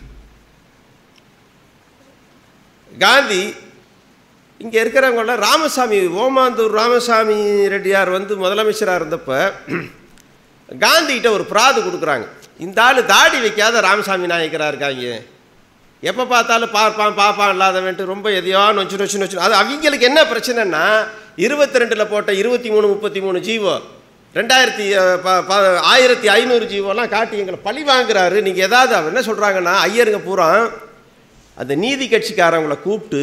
காந்தி இங்கே இருக்கிறவங்கள ராமசாமி ஓமாந்தூர் ராமசாமி ரெட்டியார் வந்து முதலமைச்சராக இருந்தப்ப காந்திகிட்ட ஒரு பிராது கொடுக்குறாங்க இந்த ஆள் தாடி வைக்காத ராமசாமி நாயக்கராக இருக்காங்க எப்போ பார்த்தாலும் பார்ப்பான் பார்ப்பான் இல்லாதவன்ட்டு ரொம்ப எதையோ நொச்சு நொச்சு நொச்சு அது அவங்களுக்கு என்ன பிரச்சனைன்னா இருபத்தி ரெண்டில் போட்ட இருபத்தி மூணு முப்பத்தி மூணு ஜீவோ ரெண்டாயிரத்தி அஹ், ப- ப- ஆயிரத்தி ஐநூறு ஜீவோலாம் காட்டி எங்களை பழி வாங்குறாரு நீங்கள் ஏதாவது அவர் என்ன சொல்கிறாங்கன்னா ஐயருங்க பூரா அந்த நீதி கட்சிக்காரவங்களை கூப்பிட்டு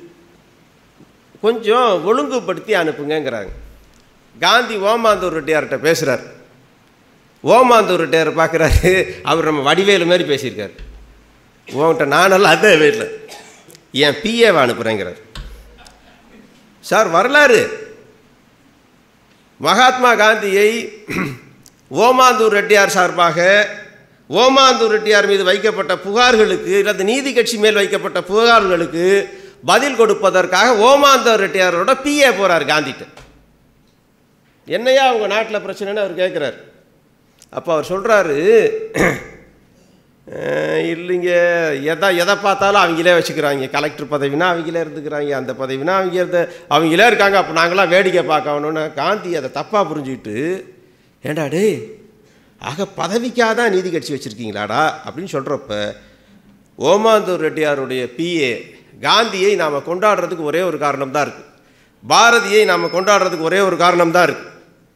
கொஞ்சம் ஒழுங்குபடுத்தி அனுப்புங்கங்கிறாங்க காந்தி ஓமாந்தூர் ரெட்டியார்கிட்ட பேசுகிறார் ஓமாந்தூர் ரெட்டியார் பார்க்குறாரு அவர் நம்ம வடிவேலு மாதிரி பேசியிருக்கார் உன்கிட்ட நானெல்லாம் அதே வீட்டில் என் பிஏவை அனுப்புகிறேங்கிறார் சார் வரலாறு மகாத்மா காந்தியை ஓமாந்தூர் ரெட்டியார் சார்பாக ஓமாந்தூர் ரெட்டியார் மீது வைக்கப்பட்ட புகார்களுக்கு அல்லது நீதி கட்சி மேல் வைக்கப்பட்ட புகார்களுக்கு பதில் கொடுப்பதற்காக ஓமாந்தூர் ரெட்டியாரோட பிஏ போகிறார் காந்திட்ட என்னையா அவங்க நாட்டில் பிரச்சனைன்னு அவர் கேட்குறாரு அப்போ அவர் சொல்கிறாரு இல்லைங்க எதை எதை பார்த்தாலும் அவங்களே வச்சுக்கிறாங்க கலெக்டர் பதவினா அவங்களே இருந்துக்கிறாங்க அந்த பதவினா அவங்க இருந்த அவங்களே இருக்காங்க அப்போ நாங்களாம் வேடிக்கை பார்க்கணுன்னு காந்தி அதை தப்பாக புரிஞ்சுக்கிட்டு ஏண்டா டேய் ஆக பதவிக்காக தான் நீதி கட்சி வச்சுருக்கீங்களாடா அப்படின்னு சொல்கிறப்ப ஓமாந்தூர் ரெட்டியாருடைய பிஏ காந்தியை நாம் கொண்டாடுறதுக்கு ஒரே ஒரு காரணம் தான் இருக்குது பாரதியை நாம் கொண்டாடுறதுக்கு ஒரே ஒரு காரணம் தான் இருக்குது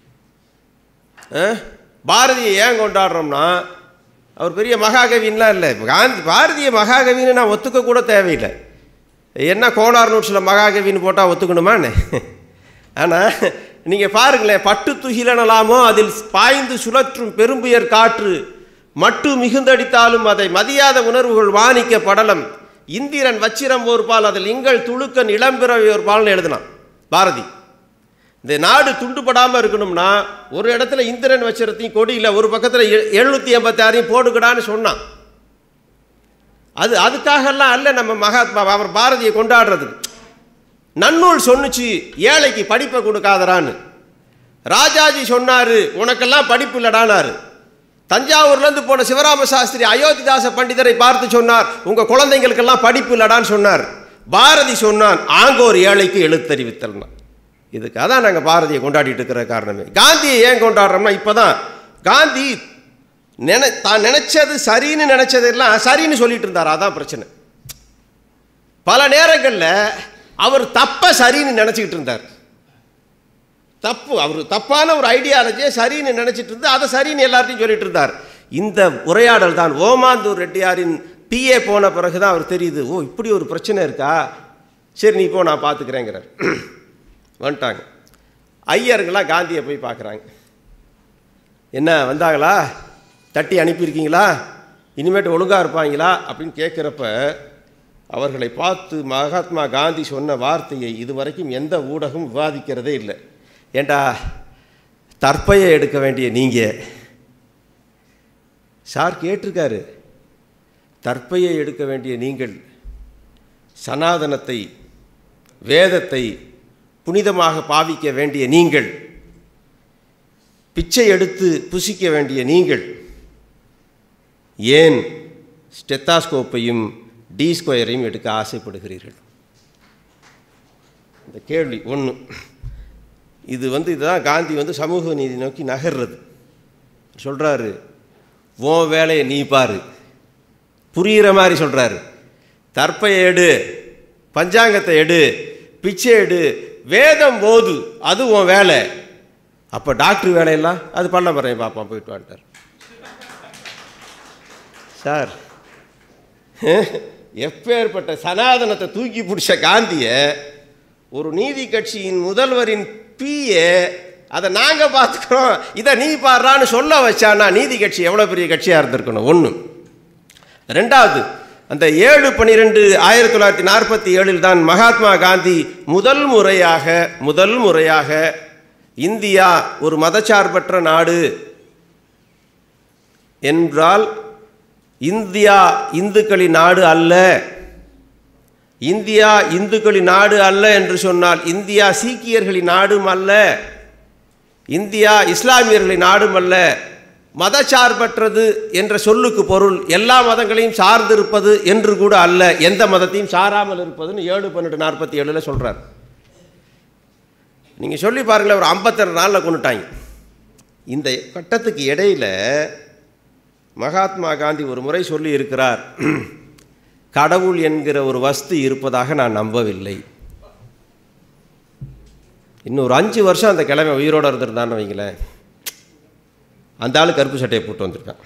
பாரதியை ஏன் கொண்டாடுறோம்னா அவர் பெரிய மகாகவின்லாம் இல்லை காந்தி பாரதிய மகாகவின்னு நான் ஒத்துக்க கூட தேவையில்லை என்ன கோனார் நோட்ஸில் மகாகவின்னு போட்டால் ஒத்துக்கணுமான்னு ஆனால் நீங்கள் பாருங்களேன் பட்டு துகிலனலாமோ அதில் பாய்ந்து சுழற்றும் பெரும்புயர் காற்று மட்டு மிகுந்தடித்தாலும் அதை மதியாத உணர்வுகள் வாணிக்க படலம் இந்திரன் வச்சிரம் ஒரு பால் அதில் இங்கள் துளுக்கன் இளம்பிறவி ஒரு பால்னு எழுதினான் பாரதி இந்த நாடு துண்டுபடாமல் இருக்கணும்னா ஒரு இடத்துல இந்திரன் வச்சிரத்தையும் கொடியில் ஒரு பக்கத்தில் எழுநூற்றி எண்பத்தி ஆறையும் போடுக்கடான்னு சொன்னான் அது அதுக்காகலாம் அல்ல நம்ம மகாத்மா அவர் பாரதியை கொண்டாடுறதுக்கு நன்னூல் சொன்னுச்சு ஏழைக்கு படிப்பை கொடுக்காதரான்னு ராஜாஜி சொன்னார் உனக்கெல்லாம் படிப்பு இல்லடானாரு தஞ்சாவூர்லேருந்து போன சிவராம சாஸ்திரி அயோத்திதாச பண்டிதரை பார்த்து சொன்னார் உங்கள் குழந்தைங்களுக்கெல்லாம் படிப்பு இல்லடான்னு சொன்னார் பாரதி சொன்னான் ஆங்கோர் ஏழைக்கு எழுத்தறிவித்தல்னா இதுக்காக தான் நாங்கள் பாரதியை கொண்டாடிட்டு இருக்கிற காரணமே காந்தியை ஏன் கொண்டாடுறோம்னா இப்போ தான் காந்தி நினை தான் நினச்சது சரின்னு நினச்சதெல்லாம் சரின்னு சொல்லிட்டு இருந்தார் அதான் பிரச்சனை பல நேரங்களில் அவர் தப்ப சரின்னு நினச்சிக்கிட்டு இருந்தார் தப்பு அவர் தப்பான ஒரு ஐடியாலஜியை சரின்னு நினச்சிட்டு இருந்து அதை சரின்னு எல்லார்ட்டையும் சொல்லிட்டு இருந்தார் இந்த உரையாடல் தான் ஓமாந்தூர் ரெட்டியாரின் பிஏ போன பிறகு தான் அவர் தெரியுது ஓ இப்படி ஒரு பிரச்சனை இருக்கா சரி நீ போ நான் பார்த்துக்கிறேங்கிறார் வந்துட்டாங்க ஐயருங்களாம் காந்தியை போய் பார்க்குறாங்க என்ன வந்தாங்களா தட்டி அனுப்பியிருக்கீங்களா இனிமேட்டு ஒழுங்காக இருப்பாங்களா அப்படின்னு கேட்குறப்ப அவர்களை பார்த்து மகாத்மா காந்தி சொன்ன வார்த்தையை இதுவரைக்கும் எந்த ஊடகம் விவாதிக்கிறதே இல்லை ஏண்டா தற்பையை எடுக்க வேண்டிய நீங்கள் சார் கேட்டிருக்காரு தற்பையை எடுக்க வேண்டிய நீங்கள் சனாதனத்தை வேதத்தை புனிதமாக பாவிக்க வேண்டிய நீங்கள் பிச்சை எடுத்து புசிக்க வேண்டிய நீங்கள் ஏன் ஸ்டெத்தாஸ்கோப்பையும் டி ஸ்கொயரையும் எடுக்க ஆசைப்படுகிறீர்கள் இந்த கேள்வி ஒன்று இது வந்து இதுதான் காந்தி வந்து சமூக நீதி நோக்கி நகர்றது சொல்கிறாரு உன் வேலையை நீ பாரு புரிகிற மாதிரி சொல்கிறாரு தற்பையை எடு பஞ்சாங்கத்தை எடு பிச்சை எடு வேதம் போது அது உன் வேலை அப்போ டாக்டர் வேலையெல்லாம் அது பண்ண போகிறேன் பார்ப்பான் போயிட்டு வந்துட்டார் சார் எப்பேற்பட்ட சனாதனத்தை தூக்கி பிடிச்ச காந்தியை ஒரு நீதி கட்சியின் முதல்வரின் பிஏ அதை நாங்கள் பார்த்துக்குறோம் இதை நீ பாடுறான்னு சொல்ல வச்சானா நீதி கட்சி எவ்வளோ பெரிய கட்சியாக இருந்திருக்கணும் ஒன்று ரெண்டாவது அந்த ஏழு பன்னிரெண்டு ஆயிரத்தி தொள்ளாயிரத்தி நாற்பத்தி ஏழில் தான் மகாத்மா காந்தி முதல் முறையாக முதல் முறையாக இந்தியா ஒரு மதச்சார்பற்ற நாடு என்றால் இந்தியா இந்துக்களின் நாடு அல்ல இந்தியா இந்துக்களின் நாடு அல்ல என்று சொன்னால் இந்தியா சீக்கியர்களின் நாடும் அல்ல இந்தியா இஸ்லாமியர்களின் நாடும் அல்ல மதச்சார்பற்றது என்ற சொல்லுக்கு பொருள் எல்லா மதங்களையும் சார்ந்திருப்பது என்று கூட அல்ல எந்த மதத்தையும் சாராமல் இருப்பதுன்னு ஏழு பன்னெண்டு நாற்பத்தி ஏழில் சொல்கிறார் நீங்கள் சொல்லி பாருங்களேன் ஒரு ஐம்பத்தெண்டு நாளில் கொண்டுட்டாங்க இந்த கட்டத்துக்கு இடையில் மகாத்மா காந்தி ஒரு முறை சொல்லி இருக்கிறார் கடவுள் என்கிற ஒரு வஸ்து இருப்பதாக நான் நம்பவில்லை இன்னும் ஒரு அஞ்சு வருஷம் அந்த கிழமை உயிரோடு இருந்திருந்தான்னு வைங்களேன் அந்த ஆள் கருப்பு சட்டையை போட்டு வந்திருக்கான்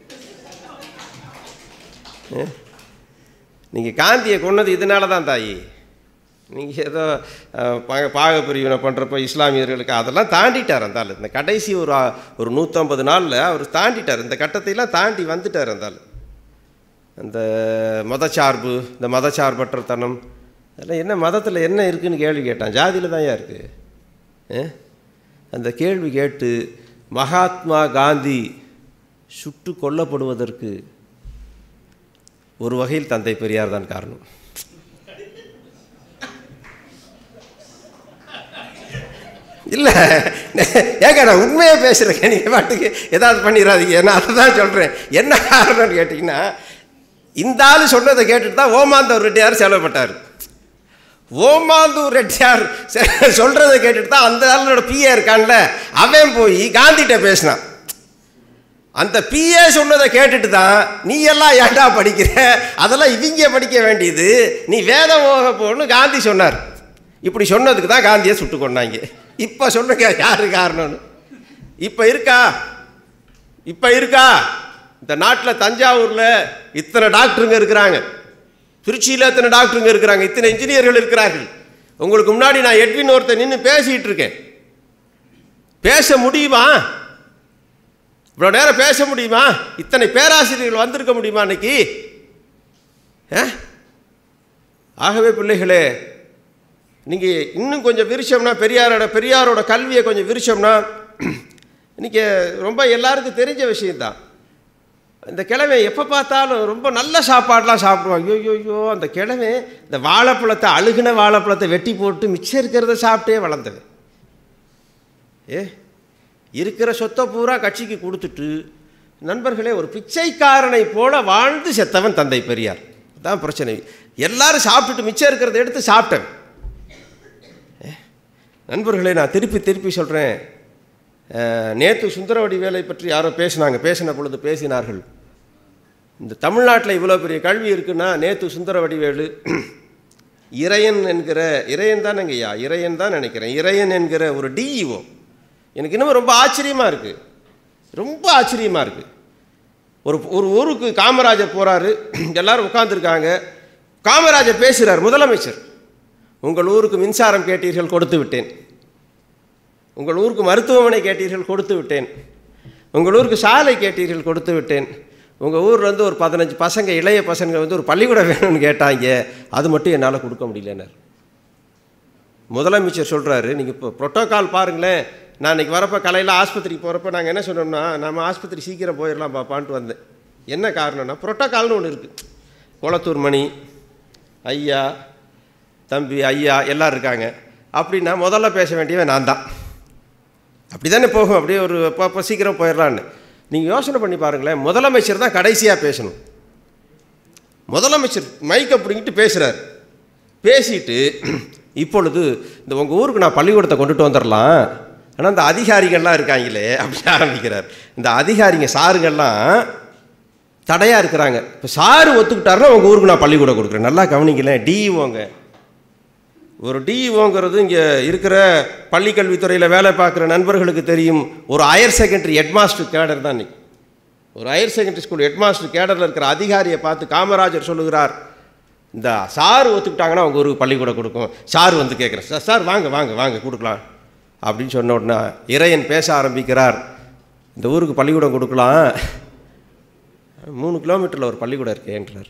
நீங்கள் காந்தியை கொன்னது இதனால தான் தாயி நீங்கள் ஏதோ அஹ், பாக பாக பிரிவினை பண்ணுறப்ப இஸ்லாமியர்களுக்கு அதெல்லாம் தாண்டிட்டார் அந்த ஆள் இந்த கடைசி ஒரு ஆ- ஒரு நூற்றம்பது நாளில் அவர் தாண்டிட்டார் இந்த கட்டத்தையெல்லாம் தாண்டி வந்துட்டார் அந்த ஆள் அந்த மதச்சார்பு இந்த மதச்சார்பற்ற தனம் அதெல்லாம் என்ன மதத்தில் என்ன இருக்குன்னு கேள்வி கேட்டான் ஜாதியில் தான் இருக்குது அந்த கேள்வி கேட்டு மகாத்மா காந்தி சுட்டு கொல்லப்படுவதற்கு ஒரு வகையில் தந்தை பெரியார் தான் காரணம் இல்லை ஏங்க நான் உண்மையாக பேசுகிறேங்க நீங்கள் பாட்டுக்கு ஏதாவது பண்ணிடாதீங்க நான் அதை தான் சொல்கிறேன் என்ன காரணம்னு கேட்டிங்கன்னா இந்த ஆள் சொன்னதை கேட்டுட்டு தான் ஓமாந்தூர் ரெட்டியார் செலவுப்பட்டார் ஓமாந்தூர் ரெட்டியார் சொல்கிறத கேட்டுட்டு தான் அந்த ஆளோட பிஏ இருக்கான்ல அவன் போய் காந்திகிட்ட பேசினான் அந்த பிஏ சொன்னதை கேட்டுட்டு தான் நீ எல்லாம் ஏன்டா படிக்கிற அதெல்லாம் இவங்க படிக்க வேண்டியது நீ வேதம் போக போன்னு காந்தி சொன்னார் இப்படி சொன்னதுக்கு தான் காந்தியை சுட்டு கொண்டாங்க இப்போ சொல்லுங்க யாரு காரணம்னு இப்போ இருக்கா இப்போ இருக்கா இந்த நாட்டில் தஞ்சாவூரில் இத்தனை டாக்டருங்க இருக்கிறாங்க திருச்சியில் இத்தனை டாக்டருங்க இருக்கிறாங்க இத்தனை இன்ஜினியர்கள் இருக்கிறார்கள் உங்களுக்கு முன்னாடி நான் எட்வின் ஒருத்தர் நின்று பேசிகிட்டு இருக்கேன் பேச முடியுமா இவ்வளோ நேரம் பேச முடியுமா இத்தனை பேராசிரியர்கள் வந்திருக்க முடியுமா இன்னைக்கு ஆகவே பிள்ளைகளே நீங்கள் இன்னும் கொஞ்சம் விரிச்சோம்னா பெரியாரோட பெரியாரோட கல்வியை கொஞ்சம் விரிச்சோம்னா இன்றைக்கி ரொம்ப எல்லாருக்கும் தெரிஞ்ச விஷயந்தான் இந்த கிழமை எப்போ பார்த்தாலும் ரொம்ப நல்ல சாப்பாடெலாம் சாப்பிடுவான் ஐயோ ஐயோ அந்த கிழமை இந்த வாழைப்பழத்தை அழுகின வாழைப்பழத்தை வெட்டி போட்டு மிச்சம் இருக்கிறத சாப்பிட்டே வளர்ந்தவன் ஏ இருக்கிற சொத்தை பூரா கட்சிக்கு கொடுத்துட்டு நண்பர்களே ஒரு பிச்சைக்காரனை போல வாழ்ந்து செத்தவன் தந்தை பெரியார் தான் பிரச்சனை எல்லாரும் சாப்பிட்டுட்டு மிச்சம் இருக்கிறத எடுத்து சாப்பிட்டேன் நண்பர்களே நான் திருப்பி திருப்பி சொல்கிறேன் நேற்று சுந்தரவடி வேலை பற்றி யாரோ பேசினாங்க பேசின பொழுது பேசினார்கள் இந்த தமிழ்நாட்டில் இவ்வளோ பெரிய கல்வி இருக்குன்னா நேற்று சுந்தரவடிவேலு இறையன் என்கிற இறையன் தான் ஐயா இறையன் தான் நினைக்கிறேன் இறையன் என்கிற ஒரு டிஇஓ எனக்கு இன்னும் ரொம்ப ஆச்சரியமாக இருக்குது ரொம்ப ஆச்சரியமாக இருக்குது ஒரு ஒரு ஊருக்கு காமராஜர் போகிறாரு எல்லோரும் உட்காந்துருக்காங்க காமராஜர் பேசுகிறார் முதலமைச்சர் உங்கள் ஊருக்கு மின்சாரம் கேட்டீர்கள் கொடுத்து விட்டேன் உங்கள் ஊருக்கு மருத்துவமனை கேட்டீர்கள் கொடுத்து விட்டேன் உங்கள் ஊருக்கு சாலை கேட்டீர்கள் கொடுத்து விட்டேன் உங்கள் ஊர்லேருந்து ஒரு பதினஞ்சு பசங்க இளைய பசங்க வந்து ஒரு பள்ளிக்கூடம் வேணும்னு கேட்டாங்க அது மட்டும் என்னால் கொடுக்க முடியலன்னார் முதலமைச்சர் சொல்கிறாரு நீங்கள் இப்போ ப்ரோட்டோக்கால் பாருங்களேன் நான் இன்றைக்கி வரப்போ காலையில் ஆஸ்பத்திரிக்கு போகிறப்ப நாங்கள் என்ன சொன்னோம்னா நம்ம ஆஸ்பத்திரி சீக்கிரம் போயிடலாம் பாப்பான்ட்டு வந்தேன் என்ன காரணம்னா ப்ரோட்டோக்கால்னு ஒன்று இருக்குது குளத்தூர் மணி ஐயா தம்பி ஐயா எல்லாம் இருக்காங்க அப்படின்னா முதல்ல பேச வேண்டியவன் நான் தான் அப்படி தானே போகும் அப்படியே ஒரு இப்போ சீக்கிரம் போயிடலான்னு நீங்கள் யோசனை பண்ணி பாருங்களேன் முதலமைச்சர் தான் கடைசியாக பேசணும் முதலமைச்சர் மைக்கை பிடிங்கிட்டு பேசுகிறார் பேசிட்டு இப்பொழுது இந்த உங்கள் ஊருக்கு நான் பள்ளிக்கூடத்தை கொண்டுட்டு வந்துடலாம் ஆனால் இந்த அதிகாரிகள்லாம் இருக்காங்களே அப்படின்னு ஆரம்பிக்கிறார் இந்த அதிகாரிங்க சாருங்கள்லாம் தடையாக இருக்கிறாங்க இப்போ சாரு ஒத்துக்கிட்டாருன்னா உங்கள் ஊருக்கு நான் பள்ளிக்கூடம் கொடுக்குறேன் நல்லா கவனிக்கலேன் டிஇஓங்க ஒரு டிஇஓங்கிறது இங்கே இருக்கிற பள்ளிக்கல்வித்துறையில் வேலை பார்க்குற நண்பர்களுக்கு தெரியும் ஒரு ஹையர் செகண்டரி ஹெட்மாஸ்டர் கேடர் தான் இன்றைக்கி ஒரு ஹையர் செகண்டரி ஸ்கூல் ஹெட்மாஸ்டர் கேடரில் இருக்கிற அதிகாரியை பார்த்து காமராஜர் சொல்லுகிறார் இந்த சார் ஒத்துக்கிட்டாங்கன்னா அவங்க ஊருக்கு பள்ளிக்கூடம் கொடுக்கும் சார் வந்து கேட்குறேன் சார் சார் வாங்க வாங்க வாங்க கொடுக்கலாம் அப்படின்னு சொன்ன உடனே இறையன் பேச ஆரம்பிக்கிறார் இந்த ஊருக்கு பள்ளிக்கூடம் கொடுக்கலாம் மூணு கிலோமீட்டரில் ஒரு பள்ளிக்கூடம் இருக்கேன்றார்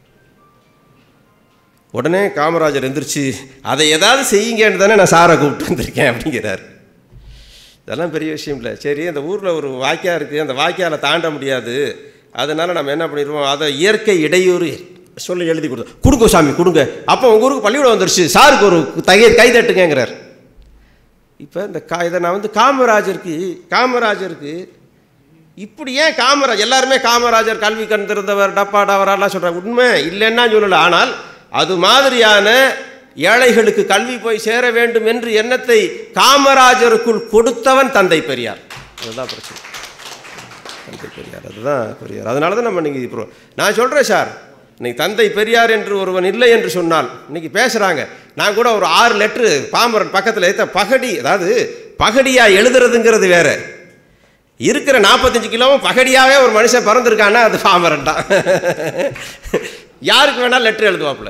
உடனே காமராஜர் எந்திரிச்சு அதை ஏதாவது செய்யுங்கன்னு தானே நான் சாரை கூப்பிட்டு வந்திருக்கேன் அப்படிங்கிறார் இதெல்லாம் பெரிய விஷயம் இல்லை சரி அந்த ஊரில் ஒரு வாய்க்கா இருக்குது அந்த வாய்க்கால தாண்ட முடியாது அதனால் நம்ம என்ன பண்ணிடுவோம் அதை இயற்கை இடையூறு சொல்லி எழுதி கொடுத்தோம் கொடுங்க சாமி கொடுங்க அப்போ உங்கள் ஊருக்கு பள்ளிக்கூடம் வந்துருச்சு சாருக்கு ஒரு தகை கை தட்டுங்கிறார் இப்போ இந்த கா இதை நான் வந்து காமராஜருக்கு காமராஜருக்கு இப்படி ஏன் காமராஜ் எல்லாருமே காமராஜர் கல்வி கண் திறந்தவர் டப்பா டவரெல்லாம் சொல்கிறாங்க உண்மை இல்லைன்னா சொல்லலை ஆனால் அது மாதிரியான ஏழைகளுக்கு கல்வி போய் சேர வேண்டும் என்று எண்ணத்தை காமராஜருக்குள் கொடுத்தவன் தந்தை பெரியார் அதுதான் பிரச்சனை தந்தை பெரியார் அதுதான் பெரியார் அதனால தான் நம்ம இன்னைக்கு இப்போ நான் சொல்கிறேன் சார் இன்னைக்கு தந்தை பெரியார் என்று ஒருவன் இல்லை என்று சொன்னால் இன்னைக்கு பேசுகிறாங்க நான் கூட ஒரு ஆறு லெட்ரு பாம்பரன் பக்கத்தில் ஏற்ற பகடி அதாவது பகடியாக எழுதுறதுங்கிறது வேற இருக்கிற நாற்பத்தஞ்சு கிலோவும் பகடியாகவே ஒரு மனுஷன் பிறந்திருக்கான்னா அது பாமரன் தான் யாருக்கு வேணாலும் லெட்ரு எழுதுவாப்புல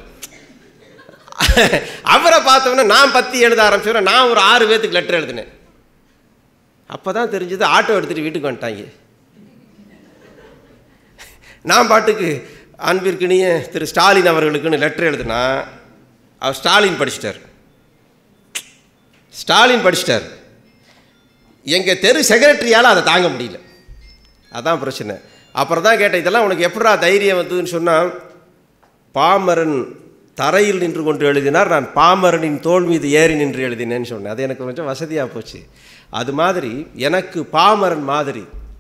அவரை பார்த்தோன்னே நான் பத்தி எழுத ஆரம்பிச்சோன்னா நான் ஒரு ஆறு பேத்துக்கு லெட்டர் எழுதினேன் அப்போ தான் தெரிஞ்சது ஆட்டோ எடுத்துகிட்டு வீட்டுக்கு வந்துட்டாங்க நான் பாட்டுக்கு அன்பிற்கினிய திரு ஸ்டாலின் அவர்களுக்குன்னு லெட்டர் எழுதுனா அவர் ஸ்டாலின் படிச்சிட்டார் ஸ்டாலின் படிச்சிட்டார் எங்கள் தெரு செக்ரட்டரியால் அதை தாங்க முடியல அதான் பிரச்சனை அப்புறம் தான் கேட்டேன் இதெல்லாம் உனக்கு எப்படா தைரியம் வந்ததுன்னு சொன்னால் பாமரன் தரையில் நின்று கொண்டு எழுதினார் நான் பாமரனின் தோல் மீது ஏறி நின்று எழுதினேன்னு சொன்னேன் அது எனக்கு கொஞ்சம் வசதியாக போச்சு அது மாதிரி எனக்கு பாமரன் மாதிரி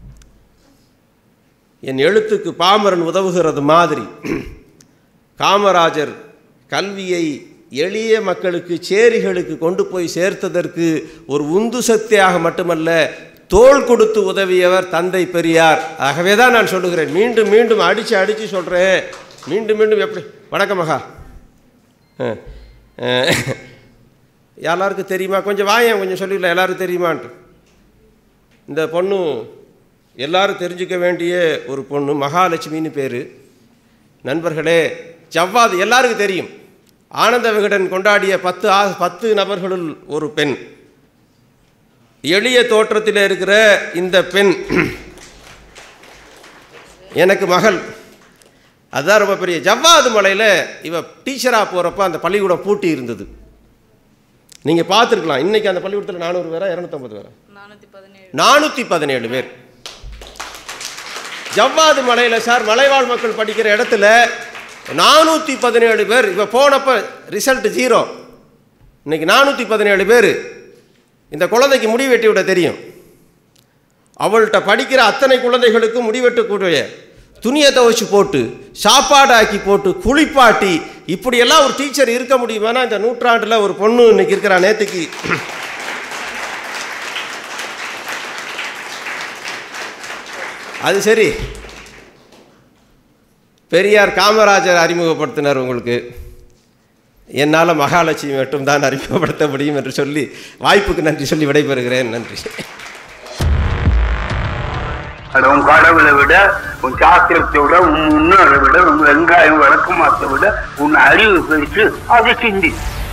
என் எழுத்துக்கு பாமரன் உதவுகிறது மாதிரி காமராஜர் கல்வியை எளிய மக்களுக்கு சேரிகளுக்கு கொண்டு போய் சேர்த்ததற்கு ஒரு உந்து சக்தியாக மட்டுமல்ல தோள் கொடுத்து உதவியவர் தந்தை பெரியார் ஆகவே தான் நான் சொல்லுகிறேன் மீண்டும் மீண்டும் அடித்து அடித்து சொல்கிறேன் மீண்டும் மீண்டும் எப்படி வணக்கம் மகா ஆ. ஆ. எல்லாருக்கும் தெரியுமா கொஞ்சம் வாயேன் கொஞ்சம் சொல்லிடலாம் எல்லாருக்கும் தெரியுமான்ட்டு இந்த பொண்ணு எல்லாரும் தெரிஞ்சுக்க வேண்டிய ஒரு பொண்ணு மகாலட்சுமின்னு பேர் நண்பர்களே ஜவ்வாது எல்லாருக்கும் தெரியும் ஆனந்த விகடன் கொண்டாடிய பத்து ஆ பத்து நபர்களுள் ஒரு பெண் எளிய தோற்றத்தில் இருக்கிற இந்த பெண் எனக்கு மகள் அதுதான் ரொம்ப பெரிய ஜவ்வாது மலையில் இவ டீச்சராக போகிறப்ப அந்த பள்ளிக்கூடம் பூட்டி இருந்தது நீங்கள் பார்த்துருக்கலாம் இன்றைக்கி அந்த பள்ளிக்கூடத்தில் நானூறு பேரா இரநூத்தம்பது பேரா நானூற்றி பதினேழு நானூற்றி பதினேழு பேர் ஜவ்வாது மலையில் சார் மலைவாழ் மக்கள் படிக்கிற இடத்துல நானூற்றி பதினேழு பேர் இப்போ போனப்போ ரிசல்ட் ஜீரோ இன்னைக்கு நானூற்றி பதினேழு பேர் இந்த குழந்தைக்கு முடி வெட்டி விட தெரியும் அவள்கிட்ட படிக்கிற அத்தனை குழந்தைகளுக்கும் முடிவெட்டக்கூடிய துணியை துவைச்சு போட்டு சாப்பாடு ஆக்கி போட்டு குளிப்பாட்டி இப்படியெல்லாம் ஒரு டீச்சர் இருக்க முடியுமானா இந்த நூற்றாண்டில் ஒரு பொண்ணு இன்னைக்கு இருக்கிறா நேற்றுக்கு அது சரி பெரியார் காமராஜர் அறிமுகப்படுத்தினார் உங்களுக்கு என்னால் மகாலட்சுமி மட்டும் தான் அறிமுகப்படுத்த முடியும் என்று சொல்லி வாய்ப்புக்கு நன்றி சொல்லி விடைபெறுகிறேன் நன்றி அட உன் கடவுளை விட உன் சாஸ்திரத்தை விட உன் முன்னோரை விட உன் வெங்காயம் விளக்கமாத்தை விட உன் அறிவு பெருசு அதை சிந்தி